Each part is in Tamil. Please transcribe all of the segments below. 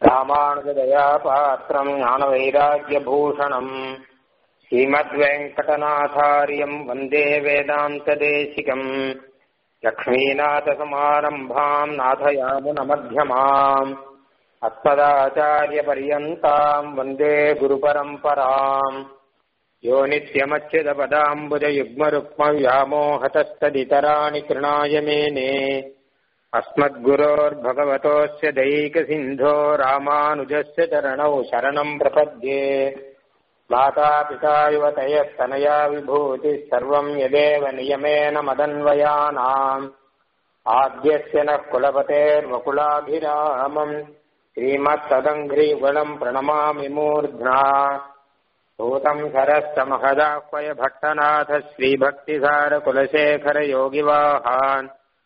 ராமானுஜதயா பாத்திரம் ஞானவைராக்கியபூஷணம் ஸ்ரீமத்வேங்கடநாதாரியம் வந்தே வேதாந்ததேசிகம் லக்ஷ்மீநாதசமாரம்பாம் நாதயாமுனமध्यமாம் अस्मदाचार्यपर्यन्ताम् वन्दे गुरुपरम्पराम् यो नित्यमच्युतपदाम्बुजयुग्मरुक्मव्यामोहतस्तदितराणि तृणाय मेने अस्मद्गुरोर्भगवतोऽस्य दैकसिन्धो रामानुजस्य चरणौ शरणम् प्रपद्ये मातापिता युवतयस्तनया विभूतिः सर्वम् यदेव नियमेन मदन्वयानाम् आद्यस्य नः कुलपतेर्वकुलाभिरामम् श्रीमत्तदङ्घ्रिगुणम् प्रणमामि मूर्ध्ना भूतम् सरश्च महदाह्वय भट्टनाथ श्रीभक्तिसारकुलशेखरयोगिवाहान्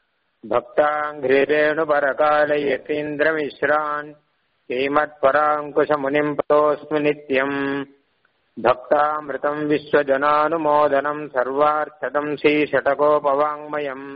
भक्ताङ्घ्रिरेणुपरकालयतीन्द्रमिश्रान् श्रीमत्पराङ्कुशमुनिम् प्रोऽस्मि नित्यम् भक्तामृतम् विश्वजनानुमोदनम् सर्वार्थदम् श्रीषटकोपवाङ्मयम्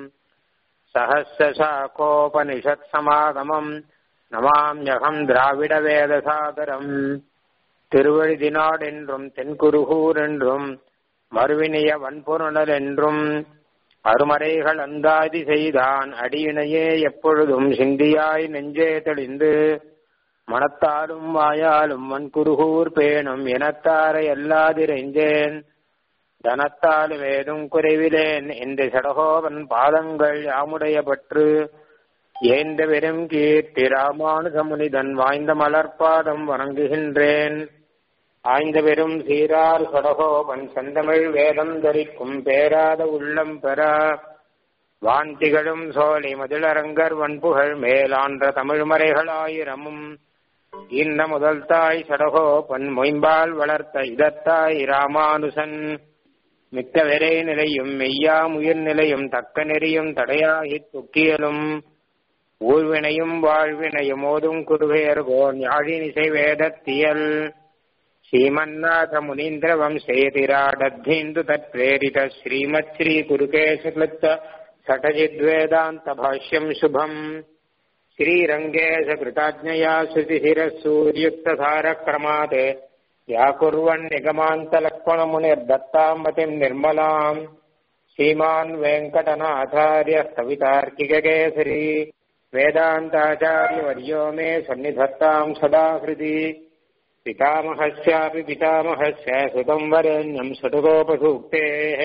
सहस्रशाकोपनिषत्समागमम् நமாம்யகம் திராவிட வேதசாகரம் திருவழுதினாட் என்றும் தென்குருகூர் என்றும் மறுவினிய வன்பொருணல் என்றும் அருமறைகள் அந்தாதி செய்தான் அடியினையே எப்பொழுதும் சிந்தியாய் நெஞ்சே தெளிந்து மனத்தாலும் வாயாலும் வன்குருகூர் பேணும் எனத்தாரை அல்லாதிரைந்தேன் தனத்தாலும் ஏதும் குறைவிலேன் இந்த சடகோவன் பாதங்கள் யாமுடைய பற்று ஏந்த வெறும் கீர்த்தி ராமானுஜமுனிதன் வாய்ந்த மலர்பாதம் வணங்குகின்றேன் ஆய்ந்த வெறும் சீரார் சடகோபன் செந்தமிழ் வேதம் தரிக்கும் பேராத உள்ளம் பெற வாந்திகளும் சோலை மதிலரங்கர் வன்புகழ் மேலான்ற தமிழ்மறைகளாயிரமும் இந்த முதல் தாய் சடகோபன் மொயம்பால் வளர்த்த இதத்தாய் ராமானுசன் மிக்க விரை நிலையும் மெய்யாம் உயிர் நிலையும் தக்க நெறியும் தடையாகித் துக்கியலும் ஊழ்வினையும் வாழ்வினையும் ஓதும் குருவேர்கோ ஞாழினிசை வேதத்தியல் ஸ்ரீமன்னாத முனீந்திர வம்சேதிராடத்தீந்து தத்ரேரித ஸ்ரீமத் ஸ்ரீ குருகேசக்லுப்த சடஜித்வேதாந்த பாஷ்யம் சுபம் ஸ்ரீரங்கேಶ कृताज्ञया श्रुतिशिरः सूर्युक्तधारक्रमात् व्याकुर्वन् निगमान्तलक्ष्मणमुनिर्दत्ताम् मतिम् निर्मलाम् श्रीमान् वेङ्कटनाथार्यः कवितार्किककेसरी वेदान्ताचार्यवर्यो मे सन्निधत्ताम् सदा हृदि पितामहस्यापि पितामहस्य सुतम् वरेण्यम् षटुकोपसूक्तेः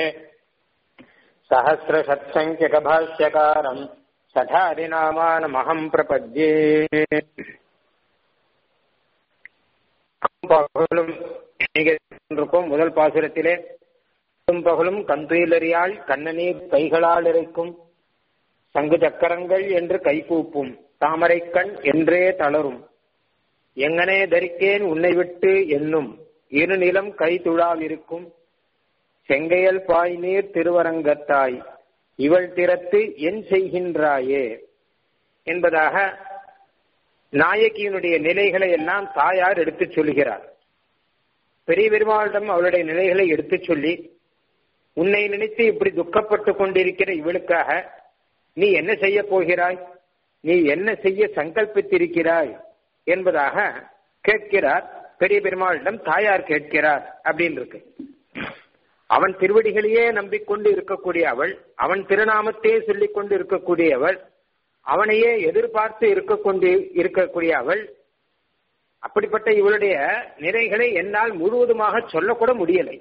सहस्रषत्सङ्ख्यकभाष्यकारम् सठादिनामानमहम् प्रपद्ये பகலும் இருக்கும் முதல் பாசுரத்திலே பகலும் கந்துயிலறியால் கண்ணநீர் கைகளால் இறைக்கும் சங்கு சக்கரங்கள் என்று கைகூப்பும் தாமரை கண் என்றே தளரும் எங்கனே தரிக்கேன் உன்னை விட்டு என்னும் இரு நிலம் கை துழால் இருக்கும் செங்கையல் பாய் நீர் திருவரங்கத்தாய் இவள் திறத்து என் செய்கின்றாயே என்பதாக நாயகியினுடைய நிலைகளை எல்லாம் தாயார் எடுத்துச் சொல்கிறார் பெரிய பெருமாளிடம் அவளுடைய நிலைகளை எடுத்துச் சொல்லி உன்னை நினைத்து இப்படி துக்கப்பட்டு கொண்டிருக்கிற இவளுக்காக நீ என்ன செய்ய போகிறாய் நீ என்ன செய்ய சங்கல்பித்திருக்கிறாய் என்பதாக கேட்கிறார் பெரிய பெருமாளிடம் தாயார் கேட்கிறார் அப்படின்னு இருக்கு அவன் திருவடிகளையே நம்பிக்கொண்டு இருக்கக்கூடிய அவள் அவன் திருநாமத்தையே சொல்லிக் கொண்டு இருக்கக்கூடிய அவள் அவனையே எதிர்பார்த்து இருக்கொண்டு இருக்கக்கூடிய அவள் அப்படிப்பட்ட இவளுடைய நிறைகளை என்னால் முழுவதுமாக சொல்லக்கூட முடியலை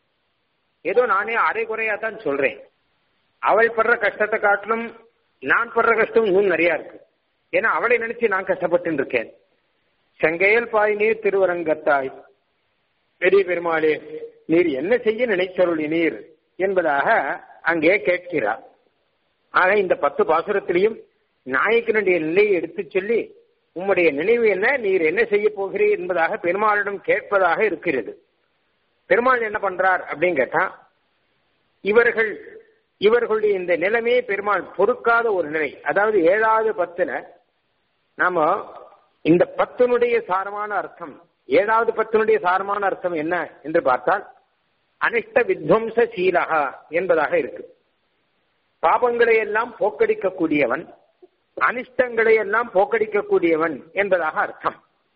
ஏதோ நானே அரை குறையா தான் சொல்றேன் அவள் படுற கஷ்டத்தை காட்டிலும் நான் படுற கஷ்டம் இன்னும் நிறைய இருக்கு ஏன்னா அவளை நினைச்சு நான் கஷ்டப்பட்டு இருக்கேன் செங்கையல் பாய் நீர் திருவரங்கத்தாய் பெரிய பெருமாளே நீர் என்ன செய்ய நினைச்சருளி நீர் என்பதாக அங்கே கேட்கிறார் ஆக இந்த பத்து பாசுரத்திலையும் நாயக்கனுடைய நிலையை எடுத்துச் சொல்லி உம்முடைய நினைவு என்ன நீர் என்ன செய்ய போகிறீர் என்பதாக பெருமாளிடம் கேட்பதாக இருக்கிறது பெருமாள் என்ன பண்றார் அப்படின்னு கேட்டா இவர்கள் இவர்களுடைய இந்த நிலைமையே பெருமாள் பொறுக்காத ஒரு நிலை அதாவது ஏழாவது பத்துல நாம இந்த பத்தினுடைய சாரமான அர்த்தம் ஏழாவது பத்தினுடைய சாரமான அர்த்தம் என்ன என்று பார்த்தால் அனிஷ்ட வித்வம்ச சீலகா என்பதாக இருக்கு பாபங்களை எல்லாம் போக்கடிக்கக்கூடியவன் அனிஷ்டங்களை எல்லாம் போக்கடிக்கக்கூடியவன் என்பதாக அர்த்தம்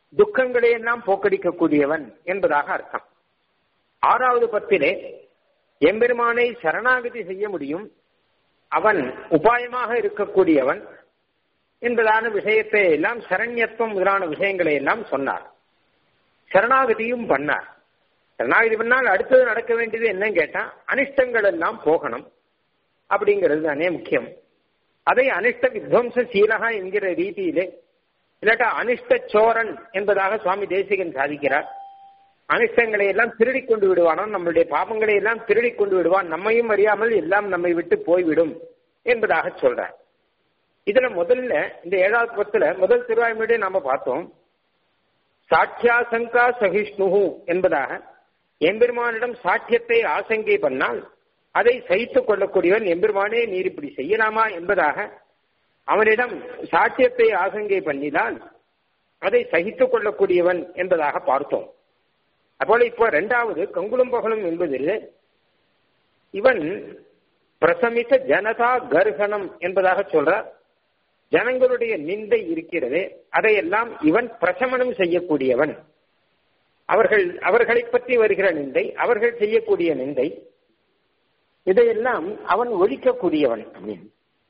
துக்கங்களை எல்லாம் போக்கடிக்கக்கூடியவன் என்பதாக அர்த்தம் ஆறாவது பத்திலே எம்பெருமானை சரணாகதி செய்ய முடியும் அவன் உபாயமாக இருக்கக்கூடியவன் என்பதான விஷயத்தை எல்லாம் சரண்யத்துவம் முதலான விஷயங்களை எல்லாம் சொன்னார் சரணாகதியும் பண்ணார் சரணாகதி பண்ணால் அடுத்தது நடக்க வேண்டியது என்னன்னு கேட்டா அனிஷ்டங்கள் எல்லாம் போகணும் அப்படிங்கிறது தானே முக்கியம் அதை அனிஷ்ட வித்வம்ச சீலகா என்கிற ரீதியிலே இல்லாட்டா அனிஷ்ட சோரன் என்பதாக சுவாமி தேசிகன் சாதிக்கிறார் அனிஷ்டங்களை எல்லாம் திருடி கொண்டு விடுவானாம் நம்மளுடைய பாபங்களை எல்லாம் திருடி கொண்டு விடுவான் நம்மையும் அறியாமல் எல்லாம் நம்மை விட்டு போய்விடும் என்பதாக சொல்றார் இதுல முதல்ல இந்த ஏழாவது பத்துல முதல் திருவாய்மொழியை நாம பார்த்தோம் சாட்சியாசங்கா சகிஷ்ணு என்பதாக எம்பெருமானிடம் சாட்சியத்தை ஆசங்கை பண்ணால் அதை சகித்துக் கொள்ளக்கூடியவன் எம்பெருமானே நீர் இப்படி செய்யலாமா என்பதாக அவனிடம் சாட்சியத்தை ஆசங்கை பண்ணினால் அதை சகித்துக் கொள்ளக்கூடியவன் என்பதாக பார்த்தோம் அப்போல இப்போ ரெண்டாவது கங்குலும் பகலும் என்பதில் இவன் பிரசமித்த ஜனதா கர்ஹனம் என்பதாக சொல்றார் ஜனங்களுடைய நிந்தை இருக்கிறது அதையெல்லாம் இவன் பிரசமனம் செய்யக்கூடியவன் அவர்கள் அவர்களை பற்றி வருகிற நிந்தை அவர்கள் செய்யக்கூடிய நிந்தை இதையெல்லாம் அவன் ஒழிக்கக்கூடியவன் அப்படின்னு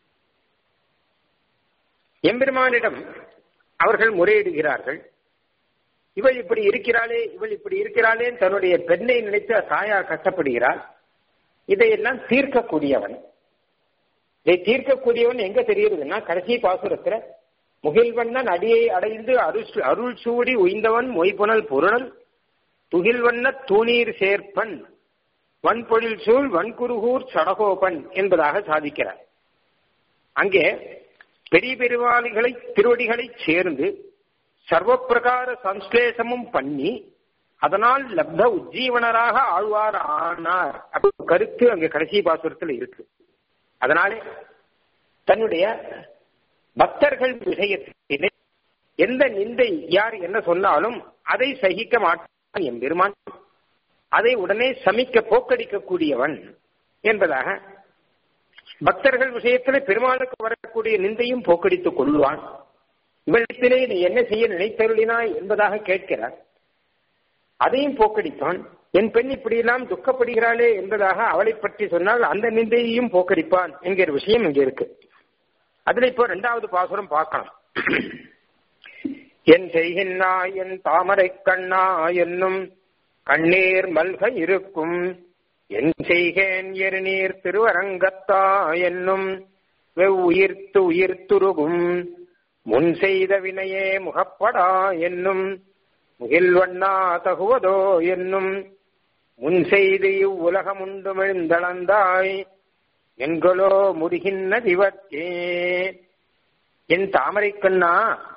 எம்பெருமானிடம் அவர்கள் முறையிடுகிறார்கள் இவள் இப்படி இருக்கிறாளே இவள் இப்படி இருக்கிறாளே தன்னுடைய பெண்ணை நினைத்து தாயார் கஷ்டப்படுகிறாள் இதையெல்லாம் தீர்க்கக்கூடியவன் இதை தீர்க்கக்கூடியவன் எங்க தெரியுதுன்னா கடைசி பாசுரத்துல முகில்வண்ணன் அடியை அடைந்து அருள் அருள் சூடி உய்ந்தவன் மொய்புணல் பொருணல் துகில்வண்ண தூணீர் சேர்ப்பன் வன்பொழில் சூழ் வன்குருகூர் சடகோபன் என்பதாக சாதிக்கிறார் அங்கே பெரிய பெருவாளிகளை திருவடிகளை சேர்ந்து சர்வ பிரகார சம்ஸ்லேஷமும் பண்ணி அதனால் லப்த உஜ்ஜீவனராக ஆழ்வார் ஆனார் கருத்து அங்க கடைசி பாசுரத்தில் இருக்கு அதனாலே தன்னுடைய பக்தர்கள் விஷயத்திலே எந்த நிந்தை யார் என்ன சொன்னாலும் அதை சகிக்க மாட்டான் என் பெருமான் அதை உடனே சமிக்க போக்கடிக்கக்கூடியவன் என்பதாக பக்தர்கள் விஷயத்தில் பெருமாளுக்கு வரக்கூடிய நிந்தையும் போக்கடித்துக் கொள்வான் இவளிடத்திலே நீ என்ன செய்ய நினைத்தருளினாய் என்பதாக கேட்கிறார் அதையும் போக்கடிப்பான் என் பெண் இப்படியெல்லாம் துக்கப்படுகிறாளே என்பதாக அவளை பற்றி சொன்னால் அந்த நிந்தையையும் போக்கடிப்பான் என்கிற விஷயம் இங்க இருக்கு அதுல இப்போ ரெண்டாவது பாசுரம் பார்க்கலாம் என் செய்கின்றா என் தாமரை கண்ணா என்னும் கண்ணீர் மல்க இருக்கும் என் செய்கேன் எருநீர் திருவரங்கத்தா என்னும் வெவ்வுயிர்த்து உயிர்த்துருகும் முன் செய்த வினையே முகப்படா என்னும் முகில்வண்ணா தகுவதோ என்னும் முன் செய்து இவ்வுலகமுண்டு மிழ்ந்தளந்தாய் என்களோ முருகின்ன திவத்தே என் தாமரை கண்ணா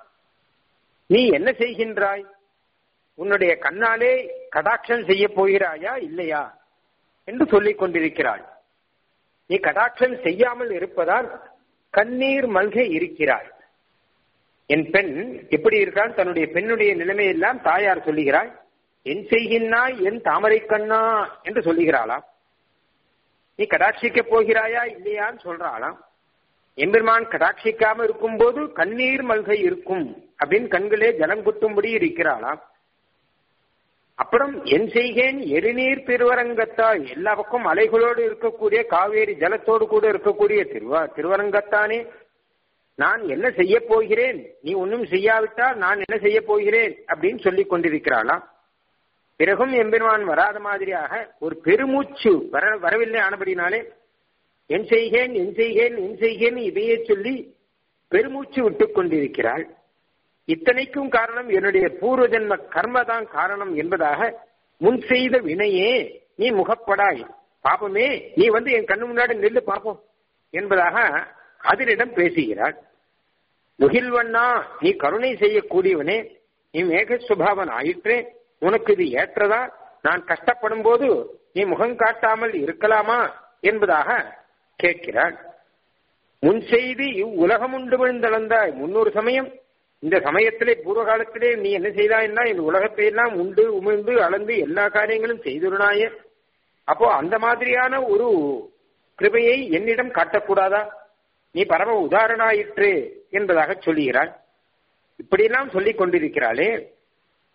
நீ என்ன செய்கின்றாய் உன்னுடைய கண்ணாலே கடாட்சம் செய்ய போகிறாயா இல்லையா என்று சொல்லிக் கொண்டிருக்கிறாள் நீ கடாட்சம் செய்யாமல் இருப்பதால் கண்ணீர் மல்க இருக்கிறாள் என் பெண் எப்படி இருக்கான் தன்னுடைய பெண்ணுடைய நிலைமையெல்லாம் தாயார் சொல்லுகிறாள் என் செய்கின்றாய் என் தாமரை கண்ணா என்று சொல்லுகிறாளாம் நீ கடாட்சிக்க போகிறாயா இல்லையான்னு சொல்றாளாம் எம்பெருமான் கடாட்சிக்காம இருக்கும்போது கண்ணீர் மல்கை இருக்கும் அப்படின்னு கண்களே ஜலம் குத்தும்படி இருக்கிறாளாம் அப்புறம் என் செய்கேன் எரிநீர் திருவரங்கத்தாய் எல்லா பக்கம் அலைகளோடு இருக்கக்கூடிய காவேரி ஜலத்தோடு கூட இருக்கக்கூடிய திருவ திருவரங்கத்தானே நான் என்ன செய்ய போகிறேன் நீ ஒன்றும் செய்யாவிட்டால் நான் என்ன செய்ய போகிறேன் அப்படின்னு சொல்லிக் கொண்டிருக்கிறாளாம் பிறகும் எம்பெருமான் வராத மாதிரியாக ஒரு பெருமூச்சு வர வரவில்லை ஆனபடினாலே என் செய்கேன் என் செய்கேன் என் செய்கேன் இதையே சொல்லி பெருமூச்சு விட்டுக் கொண்டிருக்கிறாள் இத்தனைக்கும் காரணம் என்னுடைய பூர்வ ஜென்ம கர்ம தான் காரணம் என்பதாக முன் செய்த வினையே நீ முகப்படாய் பாப்பமே நீ வந்து என் கண்ணு முன்னாடி நெல்லு பாப்போம் என்பதாக அதனிடம் பேசுகிறாள் முகில்வண்ணா நீ கருணை செய்யக்கூடியவனே நீ மேக சுபாவன் ஆயிற்றே உனக்கு இது ஏற்றதா நான் கஷ்டப்படும் போது நீ முகம் காட்டாமல் இருக்கலாமா என்பதாக கேட்கிறாள் முன் செய்தி இவ்வுலகம் உண்டு விழுந்தளந்தாய் முன்னொரு சமயம் இந்த சமயத்திலே பூர்வ காலத்திலே நீ என்ன செய்தாய்னா இந்த உலகத்தை எல்லாம் உண்டு உமிழ்ந்து அளந்து எல்லா காரியங்களும் செய்துருனாய அப்போ அந்த மாதிரியான ஒரு கிருபையை என்னிடம் காட்டக்கூடாதா நீ பரம உதாரணாயிற்று என்பதாக சொல்லுகிறாள் இப்படியெல்லாம் சொல்லிக் கொண்டிருக்கிறாளே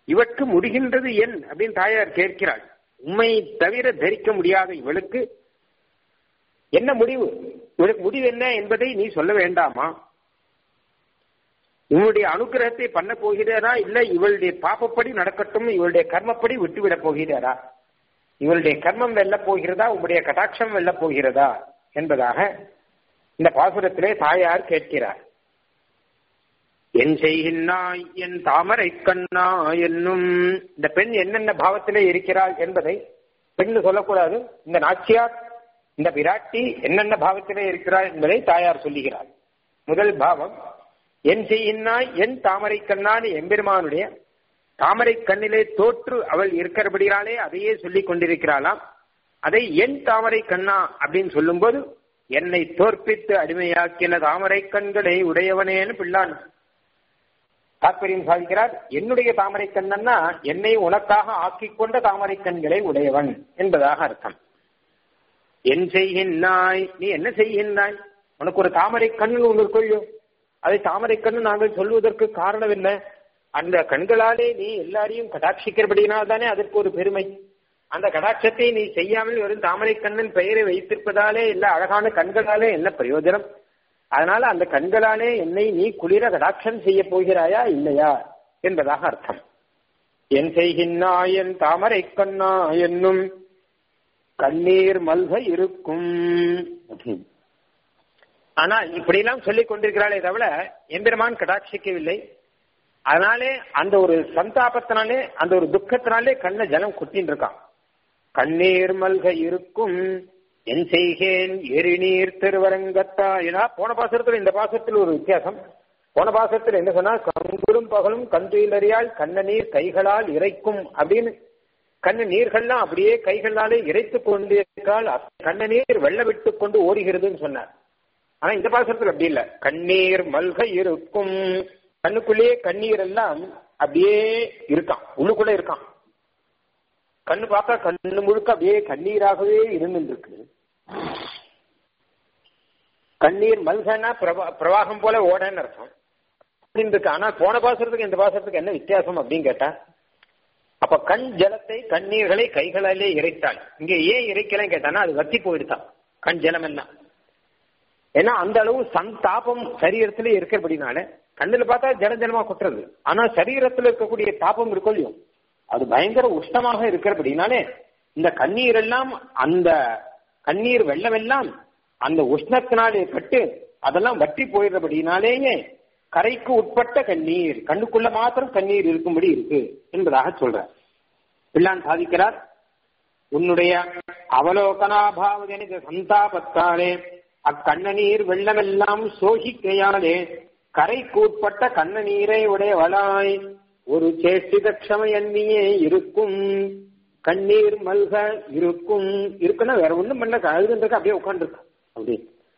இவற்கு முடிகின்றது என் அப்படின்னு தாயார் கேட்கிறாள் உண்மை தவிர தரிக்க முடியாத இவளுக்கு என்ன முடிவு இவளுக்கு முடிவு என்ன என்பதை நீ சொல்ல வேண்டாமா இவனுடைய அனுகிரகத்தை பண்ண போகிறாரா இல்ல இவளுடைய பாப்பப்படி நடக்கட்டும் இவளுடைய கர்மப்படி விட்டுவிடப் போகிறாரா இவளுடைய கர்மம் வெல்ல போகிறதா உங்களுடைய கடாட்சம் வெல்ல போகிறதா என்பதாக இந்த பாசுரத்திலே தாயார் கேட்கிறார் என் செய்கின்றாய் என் தாமரை கண்ணா என்னும் இந்த பெண் என்னென்ன பாவத்திலே இருக்கிறாள் என்பதை பெண் சொல்லக்கூடாது இந்த நாச்சியார் இந்த விராட்டி என்னென்ன பாவத்திலே இருக்கிறாள் என்பதை தாயார் சொல்லுகிறாள் முதல் பாவம் என் செய்யினாய் என் தாமரை கண்ணான்னு எம்பெருமானுடைய தாமரை கண்ணிலே தோற்று அவள் இருக்கிறபடியாலே அதையே சொல்லிக் கொண்டிருக்கிறாளாம் அதை என் தாமரை கண்ணா அப்படின்னு சொல்லும்போது என்னை தோற்பித்து அடிமையாக்கின தாமரை கண்களை உடையவனேன்னு பிள்ளான் தாற்பயம் சாதிக்கிறார் என்னுடைய தாமரை கண்ணன்னா என்னை உனக்காக ஆக்கிக் கொண்ட தாமரை கண்களை உடையவன் என்பதாக அர்த்தம் என் செய்கின்றாய் நீ என்ன செய்கின்றாய் உனக்கு ஒரு தாமரை கண்ணு ஒன்று இருக்கொள்ளியோ அதை தாமரை கண்ணு நாங்கள் சொல்வதற்கு காரணம் என்ன அந்த கண்களாலே நீ எல்லாரையும் கடாட்சிக்கிறபடியினால் தானே அதற்கு ஒரு பெருமை அந்த கடாட்சத்தை நீ செய்யாமல் வெறும் தாமரை கண்ணன் பெயரை வைத்திருப்பதாலே இல்ல அழகான கண்களாலே என்ன பிரயோஜனம் அதனால அந்த கண்களாலே என்னை நீ குளிர கடாட்சம் செய்ய போகிறாயா இல்லையா என்பதாக அர்த்தம் என் செய்கின்றாயன் தாமரை கண்ணா என்னும் கண்ணீர் மல்க இருக்கும் ஆனால் இப்படியெல்லாம் சொல்லிக் கொண்டிருக்கிறாளே தவிர எம்பெருமான் கடாட்சிக்கவில்லை அதனாலே அந்த ஒரு சந்தாபத்தினாலே அந்த ஒரு துக்கத்தினாலே கண்ண ஜலம் குத்தின்னு இருக்கான் கண்ணீர் மல்க இருக்கும் என் செய்கேன் எரிநீர் திருவரங்கத்தா ஏன்னா போன பாசுரத்தில் இந்த பாசுரத்தில் ஒரு வித்தியாசம் போன பாசுரத்தில் என்ன சொன்னா கங்குரும் பகலும் கன்றுயிலறியால் கண்ண நீர் கைகளால் இறைக்கும் அப்படின்னு கண்ணு நீர்கள்லாம் அப்படியே கைகளாலே இறைத்து கொண்டிருக்கால் கண்ண நீர் வெள்ள விட்டு கொண்டு ஓடுகிறதுன்னு சொன்னார் ஆனா இந்த பாசுரத்தில் அப்படி இல்ல கண்ணீர் மல்க இருக்கும் கண்ணுக்குள்ளேயே கண்ணீர் எல்லாம் அப்படியே இருக்கான் உள்ளுக்குள்ள இருக்கான் கண்ணு பார்த்தா கண்ணு முழுக்க அப்படியே கண்ணீராகவே இருந்துருக்கு கண்ணீர் மல்கனா பிரவாகம் போல ஓடன்னு அர்த்தம் அப்படின்னு இருக்கு ஆனா போன பாசுரத்துக்கு இந்த பாசுரத்துக்கு என்ன வித்தியாசம் அப்படின்னு கேட்டா அப்ப கண் ஜலத்தை கண்ணீர்களை கைகளாலே இறைத்தாள் இங்க ஏன் இறைக்கலாம் கேட்டானா அது வத்தி போயிடுதான் கண் ஜலம் எல்லாம் ஏன்னா அந்த அளவு சந்தாபம் சரீரத்திலே இருக்கிறபடினால கண்ணுல பார்த்தா ஜல ஜலமா கொட்டுறது ஆனா சரீரத்தில் இருக்கக்கூடிய தாபம் இருக்கும் அது பயங்கர உஷ்ணமாக இருக்கிறபடினாலே இந்த கண்ணீர் எல்லாம் அந்த கண்ணீர் வெள்ளம் எல்லாம் அந்த உஷ்ணத்தினாலே பட்டு அதெல்லாம் வற்றி போயிடுறபடினாலேயே கரைக்கு உட்பட்ட கண்ணீர் கண்ணுக்குள்ள மாத்திரம் கண்ணீர் இருக்கும்படி இருக்கு என்பதாக சொல்ற பிள்ளான் சாதிக்கிறார் உன்னுடைய அவலோகனாபாவ ஜனித சந்தாபத்தாலே அக்கண்ணநீர் வெள்ளமெல்லாம் சோகிக்கையாலே கரைக்கு உட்பட்ட கண்ணநீரை உடையவளாய் ஒரு சேஷ்டித க்ஷமையன்னியே இருக்கும் கண்ணீர் மல்க இருக்கும் இருக்குன்னா வேற ஒண்ணும் பண்ண அழுதுன்றக்கு அப்படியே உட்காந்துருக்கு அப்படி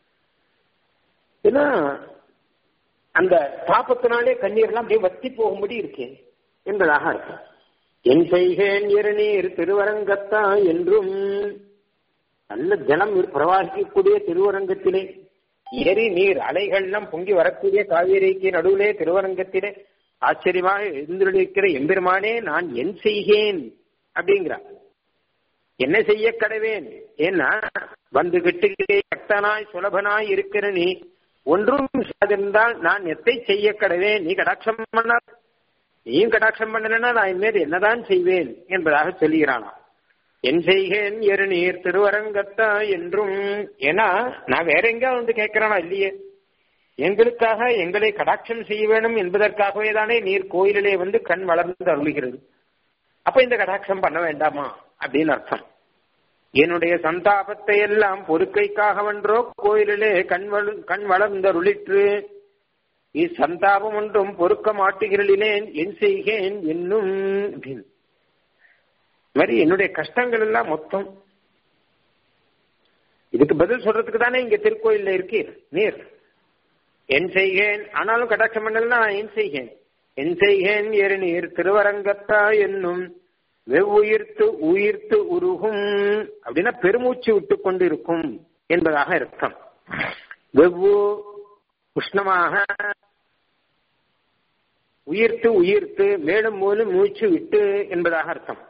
ஏன்னா அந்த தாப்பத்தினாலே கண்ணீர்லாம் அப்படியே வத்தி போகும்படி இருக்கேன் என்பதாக அர்த்தம் என் செய்கேன் இருநீர் திருவரங்கத்தா என்றும் நல்ல ஜலம் பிரவாகிக்கக்கூடிய திருவரங்கத்திலே எரி நீர் அலைகள்லாம் பொங்கி வரக்கூடிய காவேரிக்கு நடுவிலே திருவரங்கத்திலே ஆச்சரியமாக எழுந்திருக்கிற எம்பெருமானே நான் என் செய்கேன் அப்படிங்கிறார் என்ன செய்ய கடவேன் ஏன்னா வந்து கிட்டுகிறே கட்டனாய் சுலபனாய் இருக்கிற நீ ஒன்றும் சாதிருந்தால் நான் எத்தை செய்ய கடவேன் நீ கடாட்சம் பண்ண நீயும் கடாட்சம் பண்ணலன்னா நான் இனிமேல் என்னதான் செய்வேன் என்பதாக சொல்லுகிறானா என் செய்கேன் எரு நீர் திருவரங்கத்தா என்றும் ஏன்னா நான் வேற எங்கேயாவது வந்து கேட்கிறானா இல்லையே எங்களுக்காக எங்களை கடாட்சம் செய்ய வேணும் என்பதற்காகவே தானே நீர் கோயிலிலே வந்து கண் வளர்ந்து அருளுகிறது அப்ப இந்த கடாட்சம் பண்ண வேண்டாமா அப்படின்னு அர்த்தம் என்னுடைய சந்தாபத்தை எல்லாம் பொறுக்கைக்காக வென்றோ கோயிலிலே கண் வள கண் வளர்ந்தருளிற்று இச்சந்தாபம் ஒன்றும் பொறுக்க மாட்டுகிறேன் என் செய்கேன் என்னும் அப்படின்னு மாதிரி என்னுடைய கஷ்டங்கள் எல்லாம் மொத்தம் இதுக்கு பதில் சொல்றதுக்கு தானே இங்க திருக்கோயில்ல இருக்கீர் நீர் என் செய்கேன் ஆனாலும் கடாட்சம் பண்ணலன்னா நான் என் செய்கேன் என் செய்கேன் எரு நீர் திருவரங்கத்தா என்னும் வெவ்வுயிர்த்து உயிர்த்து உருகும் அப்படின்னா பெருமூச்சு விட்டு கொண்டு இருக்கும் என்பதாக அர்த்தம் வெவ்வு உஷ்ணமாக உயிர்த்து உயிர்த்து மேலும் மேலும் மூச்சு விட்டு என்பதாக அர்த்தம்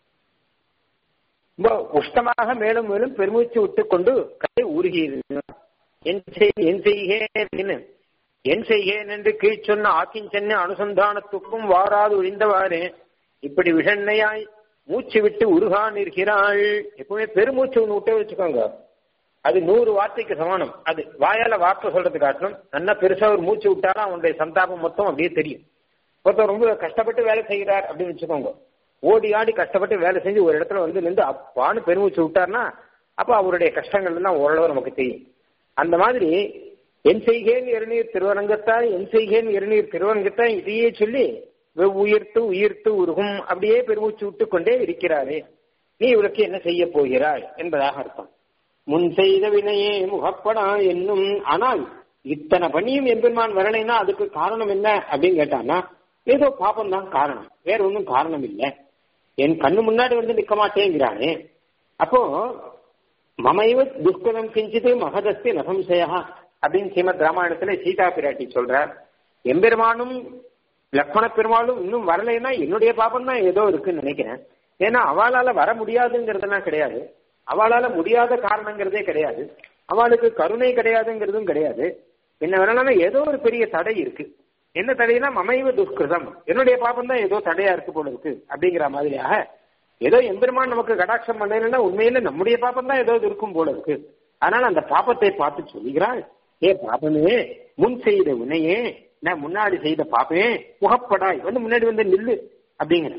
ரொம்ப உஷ்டமாக மேலும் மேலும் பெருமூச்சு விட்டு கொண்டு கை உருகியது என் செய் என் செய்கேன் என் செய்கேன் என்று கீழ் சொன்ன ஆக்கிஞ்சென்ன அனுசந்தானத்துக்கும் வாராது ஒழிந்தவாறு இப்படி விஷண்ணையாய் மூச்சு விட்டு உருகான் இருக்கிறாள் எப்பவுமே பெருமூச்சு ஒன்று விட்டே வச்சுக்கோங்க அது நூறு வார்த்தைக்கு சமானம் அது வாயால வார்த்தை சொல்றது காட்டணும் நல்லா பெருசா ஒரு மூச்சு விட்டாலும் அவனுடைய சந்தாபம் மொத்தம் அப்படியே தெரியும் ஒருத்தர் ரொம்ப கஷ்டப்பட்டு வேலை செய்கிறார் அப்படின்னு வச்சுக்கோங்க ஓடி ஆடி கஷ்டப்பட்டு வேலை செஞ்சு ஒரு இடத்துல வந்து நின்று அப்பான்னு பெருமூச்சு விட்டார்னா அப்ப அவருடைய கஷ்டங்கள் எல்லாம் ஓரளவு நமக்கு தெரியும் அந்த மாதிரி என் செய்கேன் இருநீர் திருவரங்கத்தாய் என் செய்கேன் இருநீர் திருவரங்கத்தாய் இதையே சொல்லி உயிர்த்து உயிர்த்து உருகும் அப்படியே பெருமூச்சு விட்டு கொண்டே இருக்கிறாரே நீ இவளுக்கு என்ன செய்ய போகிறாய் என்பதாக அர்த்தம் முன் செய்த வினையே முகப்படா என்னும் ஆனால் இத்தனை பண்ணியும் எம்பெருமான் வரலைன்னா அதுக்கு காரணம் என்ன அப்படின்னு கேட்டான்னா ஏதோ பாப்பம் தான் காரணம் வேற ஒன்றும் காரணம் இல்லை என் கண்ணு முன்னாடி வந்து நிக்க மாட்டேங்கிறானே அப்போ மமைவ துஷ்கரம் கிஞ்சிது மகதஸ்தி நசம்சயா அப்படின்னு ஸ்ரீமத் ராமாயணத்துல சீதா பிராட்டி சொல்றார் எம்பெருமானும் லக்ஷ்மண பெருமாளும் இன்னும் வரலைன்னா என்னுடைய பாப்பம் தான் ஏதோ இருக்குன்னு நினைக்கிறேன் ஏன்னா அவளால வர முடியாதுங்கிறதெல்லாம் கிடையாது அவளால முடியாத காரணங்கிறதே கிடையாது அவளுக்கு கருணை கிடையாதுங்கிறதும் கிடையாது என்ன வேணாலும் ஏதோ ஒரு பெரிய தடை இருக்கு என்ன தடைனா மமைவ துஷ்கிருதம் என்னுடைய பாப்பம் தான் ஏதோ தடையா இருக்கு போல இருக்கு அப்படிங்கிற மாதிரியாக ஏதோ எம்பெருமான் நமக்கு கடாட்சம் பண்ணலைன்னா உண்மையில நம்முடைய பாப்பம் தான் ஏதோ இருக்கும் போல இருக்கு அதனால அந்த பாப்பத்தை பார்த்து சொல்லுகிறாள் ஏ பாப்பமே முன் செய்த உனையே நான் முன்னாடி செய்த பாப்பே முகப்படாய் வந்து முன்னாடி வந்து நில்லு அப்படிங்கிற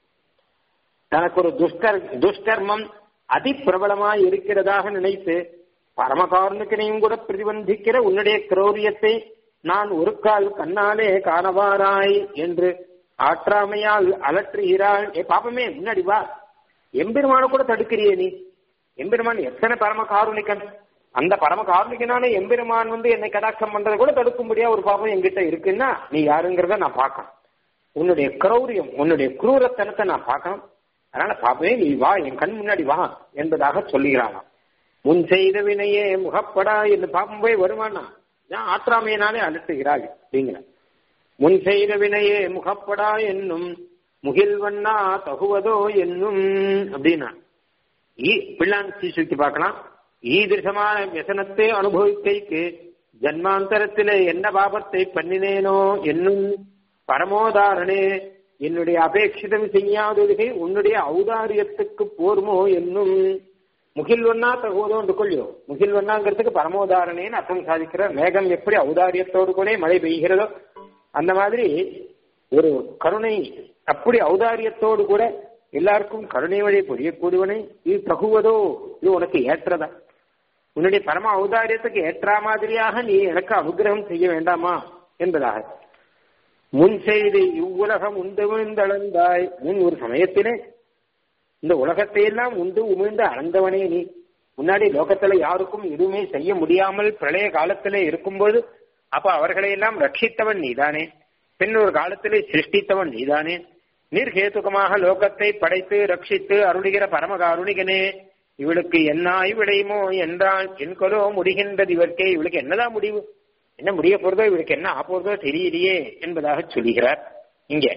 தனக்கு ஒரு துஷ்கர் துஷ்கர்மம் அதிப்பிரபலமாய் இருக்கிறதாக நினைத்து பரமகாருணிக்கனையும் கூட பிரதிபந்திக்கிற உன்னுடைய கிரௌரியத்தை நான் ஒரு கால் கண்ணாலே காணவாராய் என்று ஆற்றாமையால் அலற்றுகிறாள் ஏ பாப்பமே முன்னாடி வா எம்பெருமான கூட தடுக்கிறியே நீ எம்பெருமான் எத்தனை பரம காருணிக்கன் அந்த பரம காருணிக்கனான எம்பெருமான் வந்து என்னை கடாட்சம் பண்றதை கூட தடுக்கும்படியா ஒரு பாப்பம் என்கிட்ட இருக்குன்னா நீ யாருங்கிறத நான் பார்க்கணும் உன்னுடைய கிரௌரியம் உன்னுடைய குரூரத்தனத்தை நான் பார்க்கணும் அதனால பாப்பே நீ வா என் கண் முன்னாடி வா என்பதாக சொல்லுகிறானாம் முன் செய்த வினையே முகப்படா என்று பாப்பம் போய் வருமானா ஏன் ஆற்றாமையினாலே அலட்டுகிறாள் அப்படிங்கிற முன் செய்த வினையே முகப்படா என்னும் முகில்வண்ணா தகுவதோ என்னும் அப்படின்னா ஈ பிள்ளான் சுத்தி பார்க்கலாம் ஈதிருஷமான வியசனத்தை அனுபவிக்கைக்கு ஜன்மாந்தரத்திலே என்ன பாபத்தை பண்ணினேனோ என்னும் பரமோதாரணே என்னுடைய அபேட்சிதம் செய்யாதொழுகை உன்னுடைய ஔதாரியத்துக்கு போர்மோ என்னும் முகில்வண்ணா தகுவதோன்று கொள்ளியோ முகில்வண்ணாங்கிறதுக்கு பரமோதாரணேன்னு அர்த்தம் சாதிக்கிற மேகம் எப்படி ஔதாரியத்தோடு கூட மழை பெய்கிறதோ அந்த மாதிரி ஒரு கருணை அப்படி ஔதாரியத்தோடு கூட எல்லாருக்கும் கருணை வழி பொழியக்கூடியவனை இது தகுவதோ இது உனக்கு ஏற்றதா உன்னுடைய பரம ஔதாரியத்துக்கு ஏற்றா மாதிரியாக நீ எனக்கு அனுகிரகம் செய்ய வேண்டாமா என்பதாக முன் செய்து இவ்வுலகம் உண்டு உமிழ்ந்தளந்தாய் முன் ஒரு சமயத்திலே இந்த உலகத்தை எல்லாம் உண்டு உமிழ்ந்து அளந்தவனே நீ முன்னாடி லோகத்துல யாருக்கும் எதுவுமே செய்ய முடியாமல் பிரளய காலத்திலே இருக்கும்போது அப்ப அவர்களை எல்லாம் ரட்சித்தவன் நீதானே பின் ஒரு காலத்திலே சிருஷ்டித்தவன் நீதானே நிர்ஹேதுகமாக லோகத்தை படைத்து ரட்சித்து அருளுகிற பரமகாருணிகனே இவளுக்கு என்னாய் விளையுமோ என்றால் என்கொலோ முடிகின்றது இவர்க்கே இவளுக்கு என்னதான் முடிவு என்ன முடிய போறதோ இவளுக்கு என்ன ஆப்போறதோ தெரியலையே என்பதாக சொல்லுகிறார் இங்கே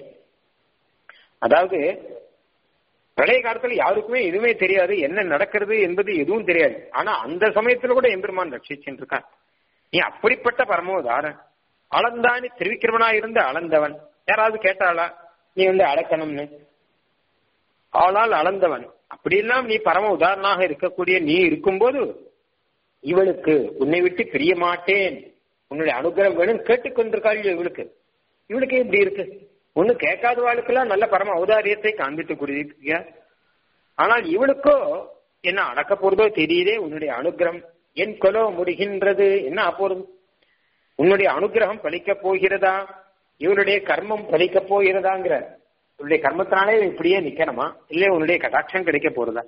அதாவது பிரளய காலத்துல யாருக்குமே எதுவுமே தெரியாது என்ன நடக்கிறது என்பது எதுவும் தெரியாது ஆனா அந்த சமயத்துல கூட எம்பெருமான் ரட்சிச்சுட்டு இருக்கான் நீ அப்படிப்பட்ட பரமோதாரன் அளந்தானி திருவிக்கிரமனா இருந்து அளந்தவன் யாராவது கேட்டாளா நீ வந்து அளக்கணும்னு ஆளால் அளந்தவன் அப்படியெல்லாம் நீ பரம உதாரணமாக இருக்கக்கூடிய நீ இருக்கும்போது இவளுக்கு உன்னை விட்டு பிரிய மாட்டேன் உன்னுடைய அனுகிரகம் வேணும் கேட்டுக்கொண்டிருக்காள் இவளுக்கு இவளுக்கு இப்படி இருக்கு ஒண்ணு கேட்காத வாழ்க்கெல்லாம் நல்ல பரம ஔதாரியத்தை காண்பித்து கொடுக்க ஆனால் இவளுக்கோ என்ன அடக்க போறதோ தெரியுதே உன்னுடைய அனுகிரகம் என் கொலோ முடிகின்றது என்ன அப்போறது உன்னுடைய அனுகிரகம் பலிக்க போகிறதா இவனுடைய கர்மம் பலிக்க போகிறதாங்கிற உன்னுடைய கர்மத்தினாலே இப்படியே நிக்கணுமா இல்ல உன்னுடைய கடாட்சம் கிடைக்க போறதா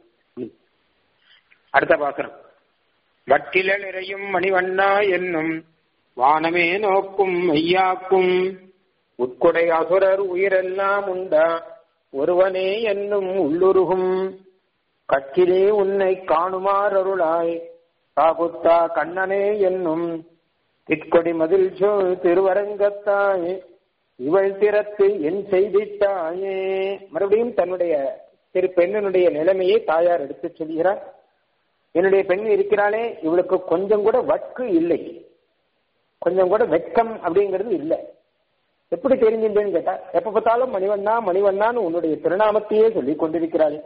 அடுத்த பாக்குறோம் வட்டில நிறையும் மணிவண்ணா என்னும் வானமே நோக்கும் மையாக்கும் உட்கொடை அசுரர் உயிரெல்லாம் உண்டா ஒருவனே என்னும் உள்ளுருகும் கட்டிலே உன்னை காணுமாறருளாய் காகுத்தா கண்ணனே என்னும் திட்கொடி மதில் சோ திருவரங்கத்தாய் இவள் திறத்து என் செய்திட்டாயே மறுபடியும் தன்னுடைய திரு பெண்ணினுடைய நிலைமையை தாயார் எடுத்து சொல்கிறார் என்னுடைய பெண் இருக்கிறாளே இவளுக்கு கொஞ்சம் கூட வட்கு இல்லை கொஞ்சம் கூட வெட்கம் அப்படிங்கிறது இல்லை எப்படி தெரிஞ்சின்றேன்னு கேட்டா எப்ப பார்த்தாலும் மணிவண்ணா மணிவண்ணான்னு உன்னுடைய திருநாமத்தையே சொல்லிக் கொண்டிருக்கிறாளே